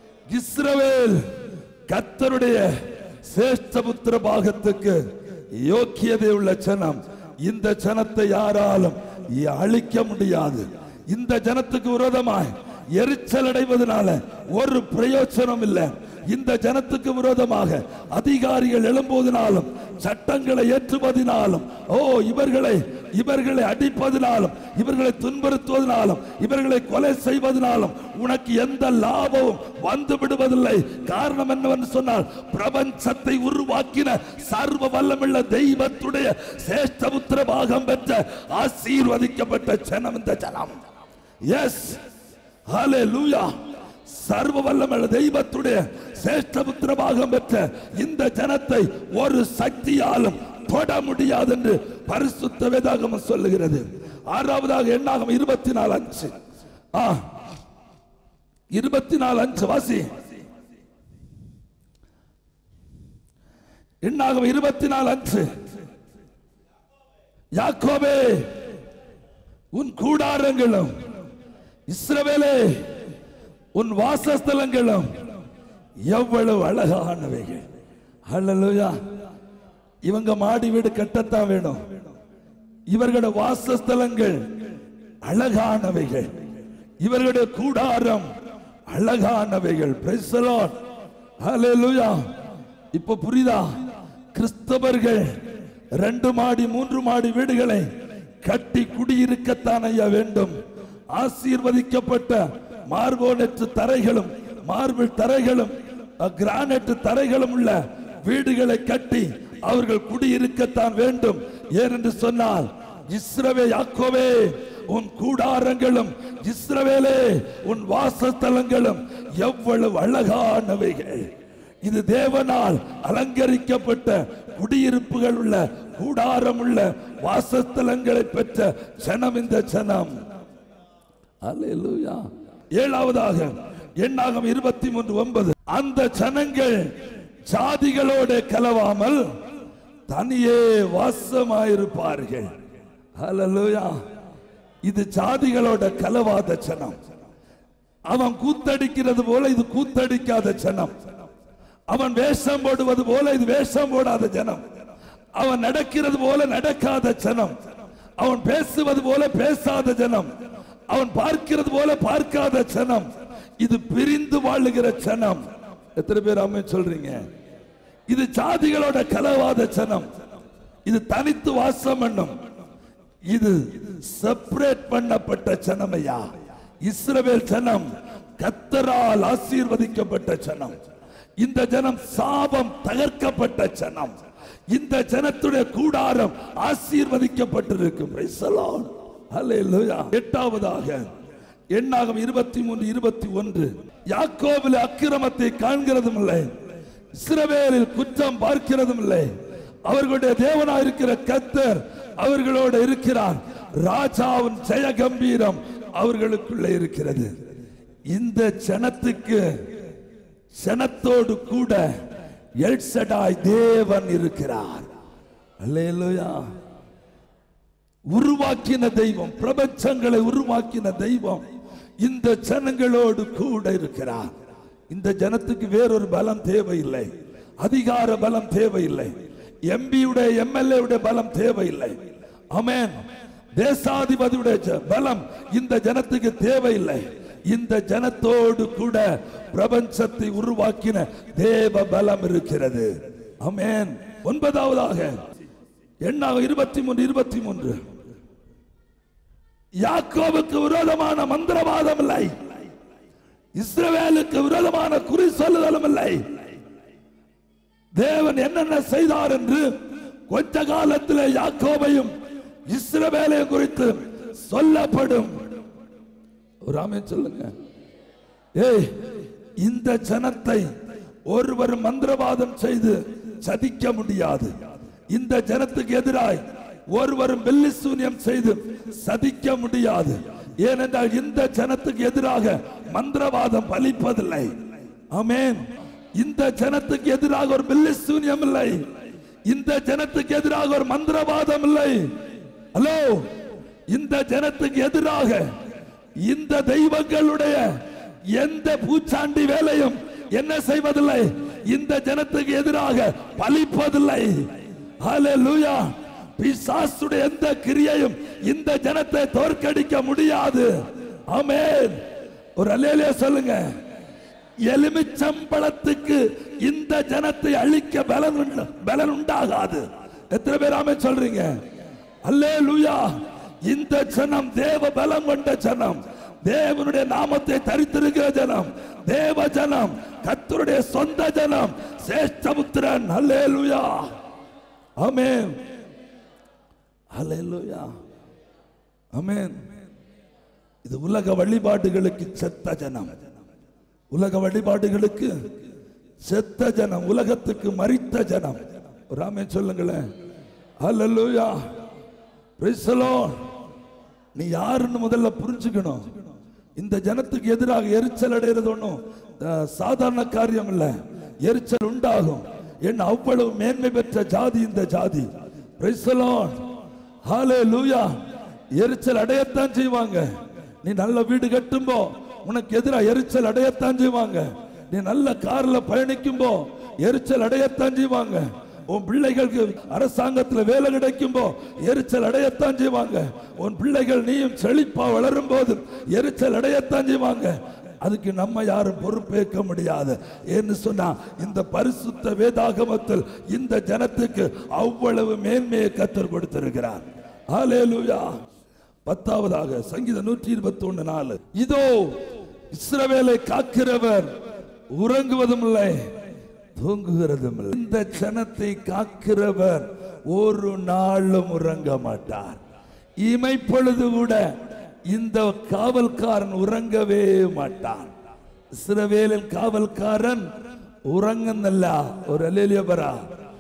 இஸ்ரவேல் கத்தருடைய சேஷ்டபுத்திர பாகத்துக்கு யோக்கியதை உள்ள ஜனம் இந்த ஜனத்தை யாராலும் அழிக்க முடியாது இந்த ஜனத்துக்கு விரோதமாய் எரிச்சல் அடைவதனால ஒரு பிரயோஜனம் இல்லை இந்த ஜனத்துக்கு விரோதமாக அதிகாரிகள் எழும்புவதனாலும் சட்டங்களை ஏற்றுவதினாலும் ஓ இவர்களை இவர்களை அடிப்பதினாலும் இவர்களை துன்புறுத்துவதனாலும் இவர்களை கொலை செய்வதனாலும் உனக்கு எந்த லாபமும் வந்து விடுவதில்லை காரணம் என்னவென்று சொன்னால் பிரபஞ்சத்தை உருவாக்கின சர்வ வல்லமுள்ள தெய்வத்துடைய சேஷ்டபுத்திர பாகம் பெற்ற ஆசீர்வதிக்கப்பட்ட ஜனம் இந்த ஜனம் எஸ் ஹalleluya சர்வ வல்லமுள்ள தெய்வத்துடைய சேஷ்டபுத்திர பாகம் பெற்ற இந்த ஜனத்தை ஒரு சக்தியாலும் தொட முடியாது என்று பரிசுத்த வேதாகமம் சொல்லுகிறது ஆறாவதாக எண்ணாகம் இருபத்தி நாலு அஞ்சு ஆ இருபத்தி நாலு அஞ்சு வாசி எண்ணாகம் இருபத்தி நாலு அஞ்சு யாக்கோபே உன் கூடாரங்களும் இஸ்ரவேலே உன் வாசஸ்தலங்களும் எவ்வளவு அழகானவைகள் ஹalleluya இவங்க மாடி வீடு கட்டத்தான் வேணும் இவர்களுடைய வாசஸ்தலங்கள் அழகானவைகள் இவர்களுடைய கூடாரம் அழகானவைகள் Praise the Lord. Hallelujah. இப்ப புரியுதா கிறிஸ்தவர்கள் ரெண்டு மாடி மூன்று மாடி வீடுகளை கட்டி குடியிருக்கத்தான் ஐயா வேண்டும் ஆசீர்வதிக்கப்பட்ட மார்போனற்று தரைகளும் மார்பிள் தரைகளும் கிரானைட் தரைகளும் உள்ள வீடுகளை கட்டி அவர்கள் குடியிருக்கத்தான் வேண்டும் ஏனென்று சொன்னால் இஸ்ரவே யாக்கோவே உன் கூடாரங்களும் இஸ்ரவேலே உன் வாசஸ்தலங்களும் எவ்வளவு அழகானவைகள் இது தேவனால் அலங்கரிக்கப்பட்ட குடியிருப்புகள் உள்ள கூடாரம் உள்ள வாசஸ்தலங்களை பெற்ற ஜனம் இந்த ஜனம் அல்லேலூயா ஏழாவதாக எண்ணாகம் இருபத்தி மூன்று ஒன்பது அந்த ஜனங்கள் ஜாதிகளோட கலவாமல் தனியே வாசமாயிருப்பார்கள் அல்லேலூயா இது ஜாதிகளோட கலவாத ஜனம் அவன் கூத்தடிக்கிறது போல இது கூத்தடிக்காத ஜனம் அவன் வேஷம் போடுவது போல இது வேஷம் போடாத ஜனம் அவன் நடக்கிறது போல நடக்காத ஜனம் அவன் பேசுவது போல பேசாத ஜனம் அவன் பார்க்கிறது போல பார்க்காத ஜனம் இது பிரிந்து வாழுகிற ஜனம் எத்தனை பேர் அம்மை சொல்றீங்க இது ஜாதிகளோட கலவாத ஜனம் இது தனித்து வாசம் பண்ணும் இது செப்பரேட் பண்ணப்பட்ட ஜனமையா இஸ்ரவேல் ஜனம் கத்தரால் ஆசீர்வதிக்கப்பட்ட ஜனம் இந்த ஜனம் சாபம் தகர்க்கப்பட்ட ஜனம் இந்த ஜனத்துடைய கூடாரம் ஆசீர்வதிக்கப்பட்டிருக்கும் Praise the Lord. Hallelujah. எட்டாவதாக எண்ணாகம் இருபத்தி மூன்று இருபத்தி ஒன்று யாக்கோபில் அக்கிரமத்தை காண்கிறதும் இல்லை இஸ்ரவேலில் குற்றம் பார்க்கிறதும் இல்லை அவர்களுடைய தேவனாய் இருக்கிற கத்தர் அவர்களோடு இருக்கிறார் ராஜாவின் ஜெய கம்பீரம் அவர்களுக்குள்ளே இருக்கிறது இந்த ஜனத்துக்கு ஜனத்தோடு கூட எல்சடாய் தேவன் இருக்கிறார் அல்லேலூயா உருவாக்கின தெய்வம் பிரபஞ்சங்களை உருவாக்கின தெய்வம் இந்த ஜனங்களோடு கூட இருக்கிறார் இந்த ஜனத்துக்கு வேறொரு பலம் தேவையில்லை அதிகார பலம் தேவையில்லை எம்பியுடைய எம்எல்ஏ உடைய பலம் தேவையில்லை அமேன் தேசாதிபதியுடைய ஜ- பலம் இந்த ஜனத்துக்கு தேவையில்லை இந்த ஜனத்தோடு கூட பிரபஞ்சத்தை உருவாக்கின தேவ பலம் இருக்கிறது அமேன் ஒன்பதாவதாக எண்ணாக இருபத்தி மூன்று இருபத்தி மூன்று யாக்கோவுக்கு விரோதமான மந்திரவாதம் இல்லை இஸ்ரவேலுக்கு விரோதமான குறி சொல்லுதலும் இல்லை தேவன் என்னென்ன செய்தார் என்று கொஞ்ச காலத்திலே யாக்கோபையும் இஸ்ரவேலையும் குறித்து சொல்லப்படும் ஒரு ஆமென் சொல்லுங்க ஏய் இந்த ஜனத்தை ஒருவர் மந்திரவாதம் செய்து சதிக்க முடியாது இந்த ஜனத்துக்கு எதிராய் ஒருவரும் வெள்ளி சூன்யம் செய்து சதிக்க முடியாது ஏனென்றால் இந்த ஜனத்துக்கு எதிராக மந்திரவாதம் பலிப்பதில்லை ஆமென் இந்த ஜனத்துக்கு எதிராக ஒரு வெள்ளி சூன்யம் இல்லை இந்த ஜனத்துக்கு எதிராக ஒரு மந்திரவாதம் இல்லை ஹலோ இந்த ஜனத்துக்கு எதிராக இந்த தெய்வங்களுடைய எந்த பூச்சாண்டி வேலையும் என்ன செய்வதில்லை இந்த ஜனத்துக்கு எதிராக பலிப்பதில்லை ஹalleluya பிசாசுடைய எந்த கிரியையும் இந்த ஜனத்தை தோற்கடிக்க முடியாது ஆமென் ஒரு அல்லேலியா சொல்லுங்க எலுமிச்சம்பழத்துக்கு இந்த ஜனத்தை அழிக்க பலன் உண்டு- பலன் உண்டாகாது எத்தனை பேர் ஆமென் சொல்றீங்க அல்லேலூயா இந்த ஜனம் தேவ பலம் கொண்ட ஜனம் தேவனுடைய நாமத்தை தரித்திருக்கிற ஜனம் தேவ ஜனம் கர்த்தருடைய சொந்த ஜனம் சேஷ்டபுத்திரன் அல்லேலூயா ஆமென் அல்லேலூயா ஆமென் இது உலக வழிபாடுகளுக்கு செத்த ஜனம் உலக வழிபாடுகளுக்கு செத்த ஜனம் உலகத்துக்கு மறித்த ஜனம் ஒரு ஆமென் சொல்லுங்களேன் அல்லேலூயா Praise the Lord. நீ யாருன்னு முதல்ல புரிஞ்சுக்கணும் இந்த ஜனத்துக்கு எதிராக எரிச்சல் அடைகிறது ஒண்ணும் அஹ், சாதாரண காரியம் இல்ல எரிச்சல் உண்டாகும் என்ன அவ்வளவு மேன்மை பெற்ற ஜாதி இந்த ஜாதி Praise the Lord. Hallelujah. எரிச்சல் அடையத்தான் செய்வாங்க நீ நல்ல வீடு கட்டும்போ உனக்கு எதிராக எரிச்சல் அடையத்தான் செய்வாங்க நீ நல்ல கார்ல பயணிக்கும்போ எரிச்சல் அடையத்தான் செய்வாங்க உன் பிள்ளைகளுக்கு அரசாங்கத்துல வேலை கிடைக்கும்போ எரிச்சல் அடையத்தான் செய்வாங்க உன் பிள்ளைகள் நீயும் செழிப்பா வளரும் போது எரிச்சல் அடையத்தான் செய்வாங்க அதுக்கு நம்ம யாரும் பொறுப்பேற்க முடியாது என்று சொன்னா இந்த பரிசுத்த வேதாகமத்தில் இந்த ஜனத்துக்கு அவ்வளவு மேன்மையை கத்தர் கொடுத்திருக்கிறார் ஹalleluya பத்தாவதாக சங்கீதம் நூற்றி இருபத்தி ஒண்ணு நாலு இதோ இஸ்ரவேலை காக்கிறவர் உறங்குவதும் இல்லை தூங்குகிறதும் இல்லை இந்த ஜனத்தை காக்கிறவர் ஒரு நாளும் உறங்க மாட்டார் இமைப்பொழுது கூட இந்த காவல்காரன் உறங்கவே மாட்டான் இஸ்ரவேலின் காவல்காரன் உறங்குന്നല്ല ஒரு அலேலியா பரா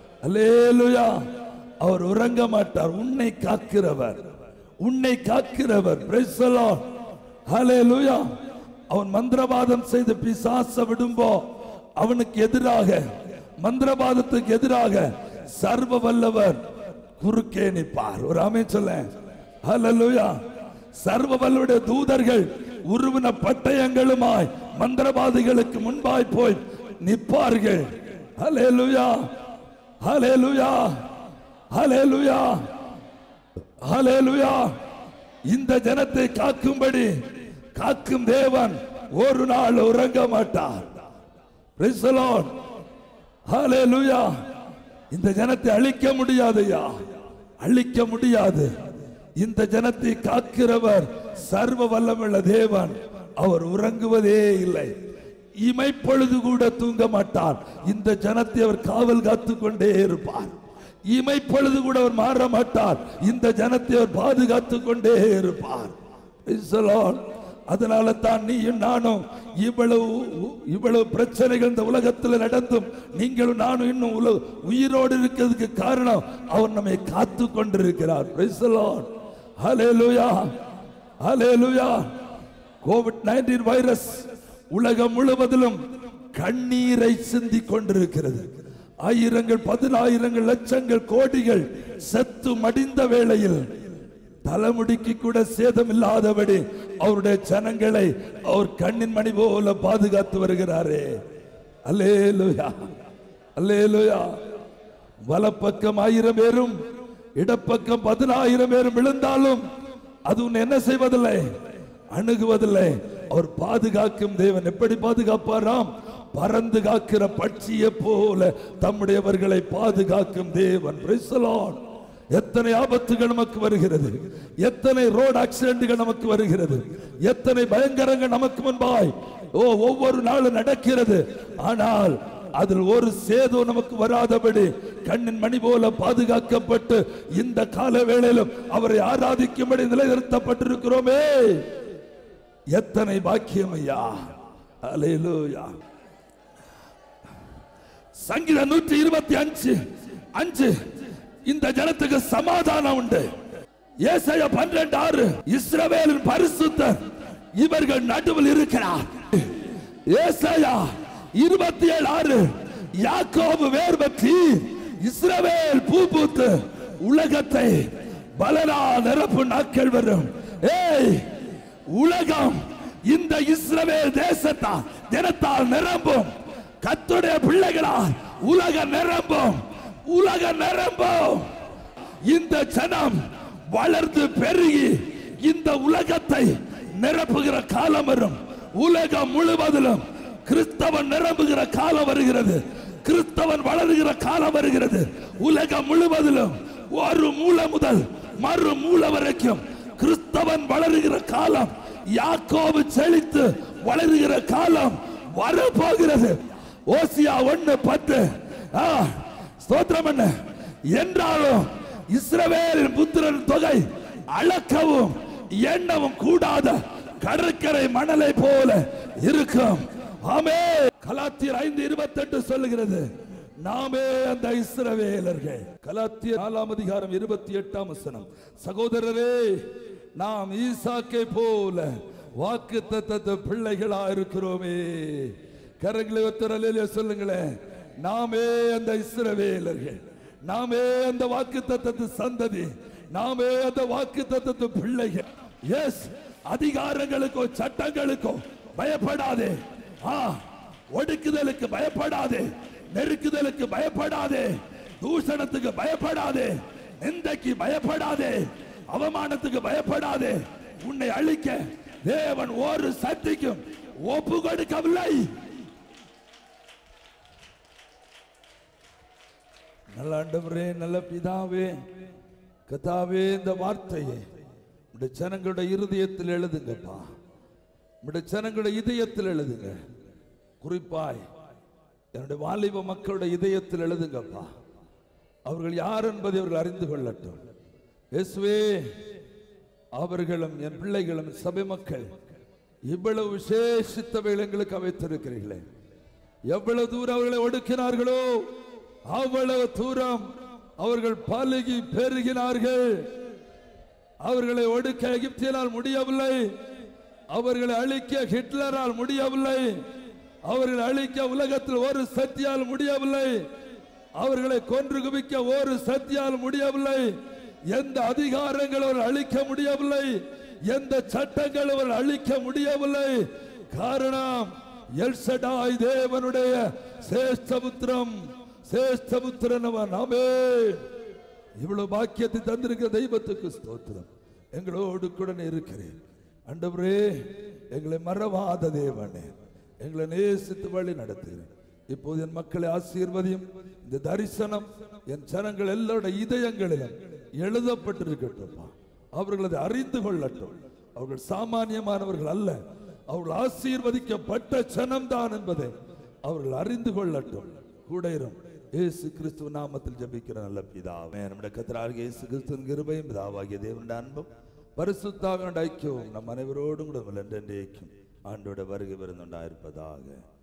அலேலுயா அவர் உறங்க மாட்டார் உன்னை காக்கிறவர் உன்னை காக்கிறவர் Praise the Lord. Hallelujah. அவன் மந்திரவாதம் செய்து பிசாச விடும்போ அவனுக்கு எதிராக மந்திரவாதத்துக்கு எதிராக சர்வ வல்லவர் குறுக்கே நிற்பார் ஒரு அமை சொல்ல ஹalleluya சர்வ வல்லவருடைய தூதர்கள் உருவின பட்டயங்களுமாய் மந்திரவாதிகளுக்கு முன்பாய் போய் நிற்பார்கள் ஹalleluya ஹalleluya ஹalleluya ஹalleluya இந்த ஜனத்தை காக்கும்படி காக்கும் தேவன் ஒரு நாள் உறங்க மாட்டார் Praise the Lord. Hallelujah. இந்த ஜனத்தை அழிக்க முடியாதையா அழிக்க முடியாது இந்த ஜனத்தை காக்கிறவர் சர்வ வல்லமுள்ள தேவன் அவர் உறங்குவதே இல்லை இமைப்பொழுது கூட தூங்க மாட்டார் இந்த ஜனத்தை அவர் காவல் காத்து கொண்டே இருப்பார் இமைப்பொழுது கூட அவர் மாற மாட்டார் இந்த ஜனத்தை அவர் பாதுகாத்து கொண்டே இருப்பார் Praise the Lord. அதனால தான் நீயும் நானும் இவ்வளவு இவ்வளவு பிரச்சனைகள் இந்த உலகத்தில் நடந்தும் நீங்களும் நானும் இன்னும் உல உயிரோடு இருக்கிறதுக்கு காரணம் அவர் நம்மை காத்து கொண்டிருக்கிறார் Praise the Lord. Hallelujah. Hallelujah. Covid nineteen virus உலகம் முழுவதிலும் கண்ணீரை சிந்தி கொண்டிருக்கிறது ஆயிரங்கள் பதினாயிரங்கள் லட்சங்கள் கோடிகள் செத்து மடிந்த வேளையில் தலைமுடிக்கு கூட சேதம் இல்லாதபடி அவருடைய ஜனங்களை அவர் கண்ணின் மணி போல பாதுகாத்து வருகிறாரே அல்லேலுயா அல்லேலுயா வலப்பக்கம் ஆயிரம் பேரும் இடப்பக்கம் பதினாயிரம் பேரும் விழுந்தாலும் அது உன்னை என்ன செய்வதில்லை அணுகுவதில்லை அவர் பாதுகாக்கும் தேவன் எப்படி பாதுகாப்பாராம் பறந்து காக்கிற பட்சியை போல தம்முடையவர்களை பாதுகாக்கும் தேவன் Praise the Lord. எத்தனை ஆபத்துகள் நமக்கு வருகிறது எத்தனை ரோட் ஆக்சிடென்ட்கள் நமக்கு வருகிறது எத்தனை பயங்கரங்கள் நமக்கு முன்பாய் ஓ ஒவ்வொரு நாளும் நடக்கிறது ஆனால் அதில் ஒரு சேதம் நமக்கு வராதபடி கண்ணின் மணி போல பாதுகாக்கப்பட்டு இந்த கால வேளையிலும் அவரை ஆராதிக்கும்படி நிலைநிறுத்தப்பட்டிருக்கிறோமே எத்தனை பாக்கியம் ஐயா அலையிலூயா சங்கீதம் நூற்றி இருபத்தி அஞ்சு அஞ்சு இந்த ஜனத்துக்கு சமாதானம் உண்டு ஏசாயா பன்னிரண்டு ஆறு இஸ்ரவேலின் பரிசுத்தர் இவர்கள் நடுவில் இருக்கிறார் ஏசாயா இருபத்தி ஏழு ஆறு யாக்கோபு வேர் பற்றி இஸ்ரவேல் பூ பூத்து உலகத்தை பலனா நிரப்பு நாட்கள் வரும் ஏய் உலகம் இந்த இஸ்ரவேல் தேசத்தால் ஜனத்தால் நிரம்பும் கத்துடைய பிள்ளைகளால் உலக நிரம்பும் உலக நிரம்பும் இந்த ஜனம் வளர்ந்து பெருகி இந்த உலகத்தை நிரப்புகிற காலம் வரும் உலகம் முழுவதிலும் கிறிஸ்தவன் நிரம்புகிற காலம் வருகிறது கிறிஸ்தவன் வளருகிற காலம் வருகிறது உலகம் முழுவதிலும் ஒரு மூல முதல் மறு மூல வரைக்கும் கிறிஸ்தவன் வளருகிற காலம் யாக்கோபு செழித்து வளருகிற காலம் வரப்போகிறது ஓசியா ஒண்ணு பத்து ஆ, ஸ்தோத்திரம் என்ன என்றாலும் இஸ்ரவேலின் புத்திரன் தொகை அளக்கவும் எண்ணவும் கூடாத கடற்கரை மணலை போல இருக்கும் ஆமே கலாத்தியர் ஐந்து இருபத்தெட்டு சொல்லுகிறது நாமே அந்த இஸ்ரவேலர்கள் கலாத்தியர் நாலாம் அதிகாரம் இருபத்தி எட்டாம் வசனம் சகோதரரே நாம் ஈசாக்கை போல வாக்கு தத்தத்த பிள்ளைகளா இருக்கிறோமே கரங்களை ஒத்தரலையில சொல்லுங்களேன் நாமே அந்த இஸ்ரவேலர்கள் நாமே அந்த வாக்கு தத்தத்து சந்ததி நாமே அந்த வாக்கு தத்தத்து பிள்ளைகள் எஸ் அதிகாரங்களுக்கோ சட்டங்களுக்கோ பயப்படாதே ஆ ஒடுக்குதலுக்கு பயப்படாதே நெருக்குதலுக்கு பயப்படாதே தூஷணத்துக்கு பயப்படாதே நிந்தைக்கு பயப்படாதே அவமானத்துக்கு பயப்படாதே உன்னை அழிக்க தேவன் ஒரு சக்திக்கும் ஒப்பு கொடுக்கவில்லை நல்ல ஆண்டவரே நல்ல பிதாவே கத்தாவே இந்த வார்த்தையை உடைய ஜனங்களுடைய இருதயத்தில் எழுதுங்கப்பா உடைய ஜனங்களுடைய இதயத்தில் எழுதுங்க குறிப்பாய் என்னுடைய வாலிப மக்களுடைய இதயத்தில் எழுதுங்கப்பா அவர்கள் யார் என்பதை அவர்கள் அறிந்து கொள்ளட்டும் இயேசுவே அவர்களும் என் பிள்ளைகளும் சபை மக்கள் இவ்வளவு விசேஷித்தவைகள் எங்களுக்கு அமைத்திருக்கிறீர்களே எவ்வளவு தூரம் அவர்களை ஒடுக்கினார்களோ அவ்வளவு தூரம் அவர்கள் பலுகி பெருகினார்கள் அவர்களை ஒடுக்க எகிப்தியனால் முடியவில்லை அவர்களை அழிக்க ஹிட்லரால் முடியவில்லை அவர்களை அழிக்க உலகத்தில் ஒரு சக்தியால் முடியவில்லை அவர்களை கொன்று குவிக்க ஒரு சக்தியால் முடியவில்லை எந்த அதிகாரங்கள் அவர் அழிக்க முடியவில்லை எந்த சட்டங்கள் அவர் அழிக்க முடியவில்லை காரணம் எல்சடாய் தேவனுடைய சேஷ்டபுத்திரம் சேஷ்டபுத்திரன் அவன் ஆமென் இவ்வளவு பாக்கியத்தை தந்திருக்க தெய்வத்துக்கு ஸ்தோத்திரம் எங்களோடு கூட இருக்கிறேன் ஆண்டவரே எங்களை மறவாத தேவனே எங்களை நேசித்து வழி நடத்துகிறேன் இப்போது என் மக்களை ஆசீர்வதியும் இந்த தரிசனம் என் ஜனங்கள் எல்லாருடைய இதயங்களிலும் எழுதப்பட்டிருக்கட்டும்ப்பா அவர்கள் அதை அறிந்து கொள்ளட்டும் அவர்கள் சாமானியமானவர்கள் அல்ல அவர்கள் ஆசீர்வதிக்கப்பட்ட ஜனம்தான் என்பதை அவர்கள் அறிந்து கொள்ளட்டும் கூட இரும் இயேசு கிறிஸ்துவ நாமத்தில் ஜெபிக்கிற நல்ல பிதாவே நம்முடைய கத்தராகிய இயேசு கிறிஸ்துவின் கிருபையும் பிதாவாகிய தேவனுடைய அன்பும் பரிசுத்தாவினுடைய ஐக்கியവും நம் அனைவரோடும் கூட என்றென்றைக்கும் ஆண்டோட வருகை வருந்துண்டாயிருப்பதாக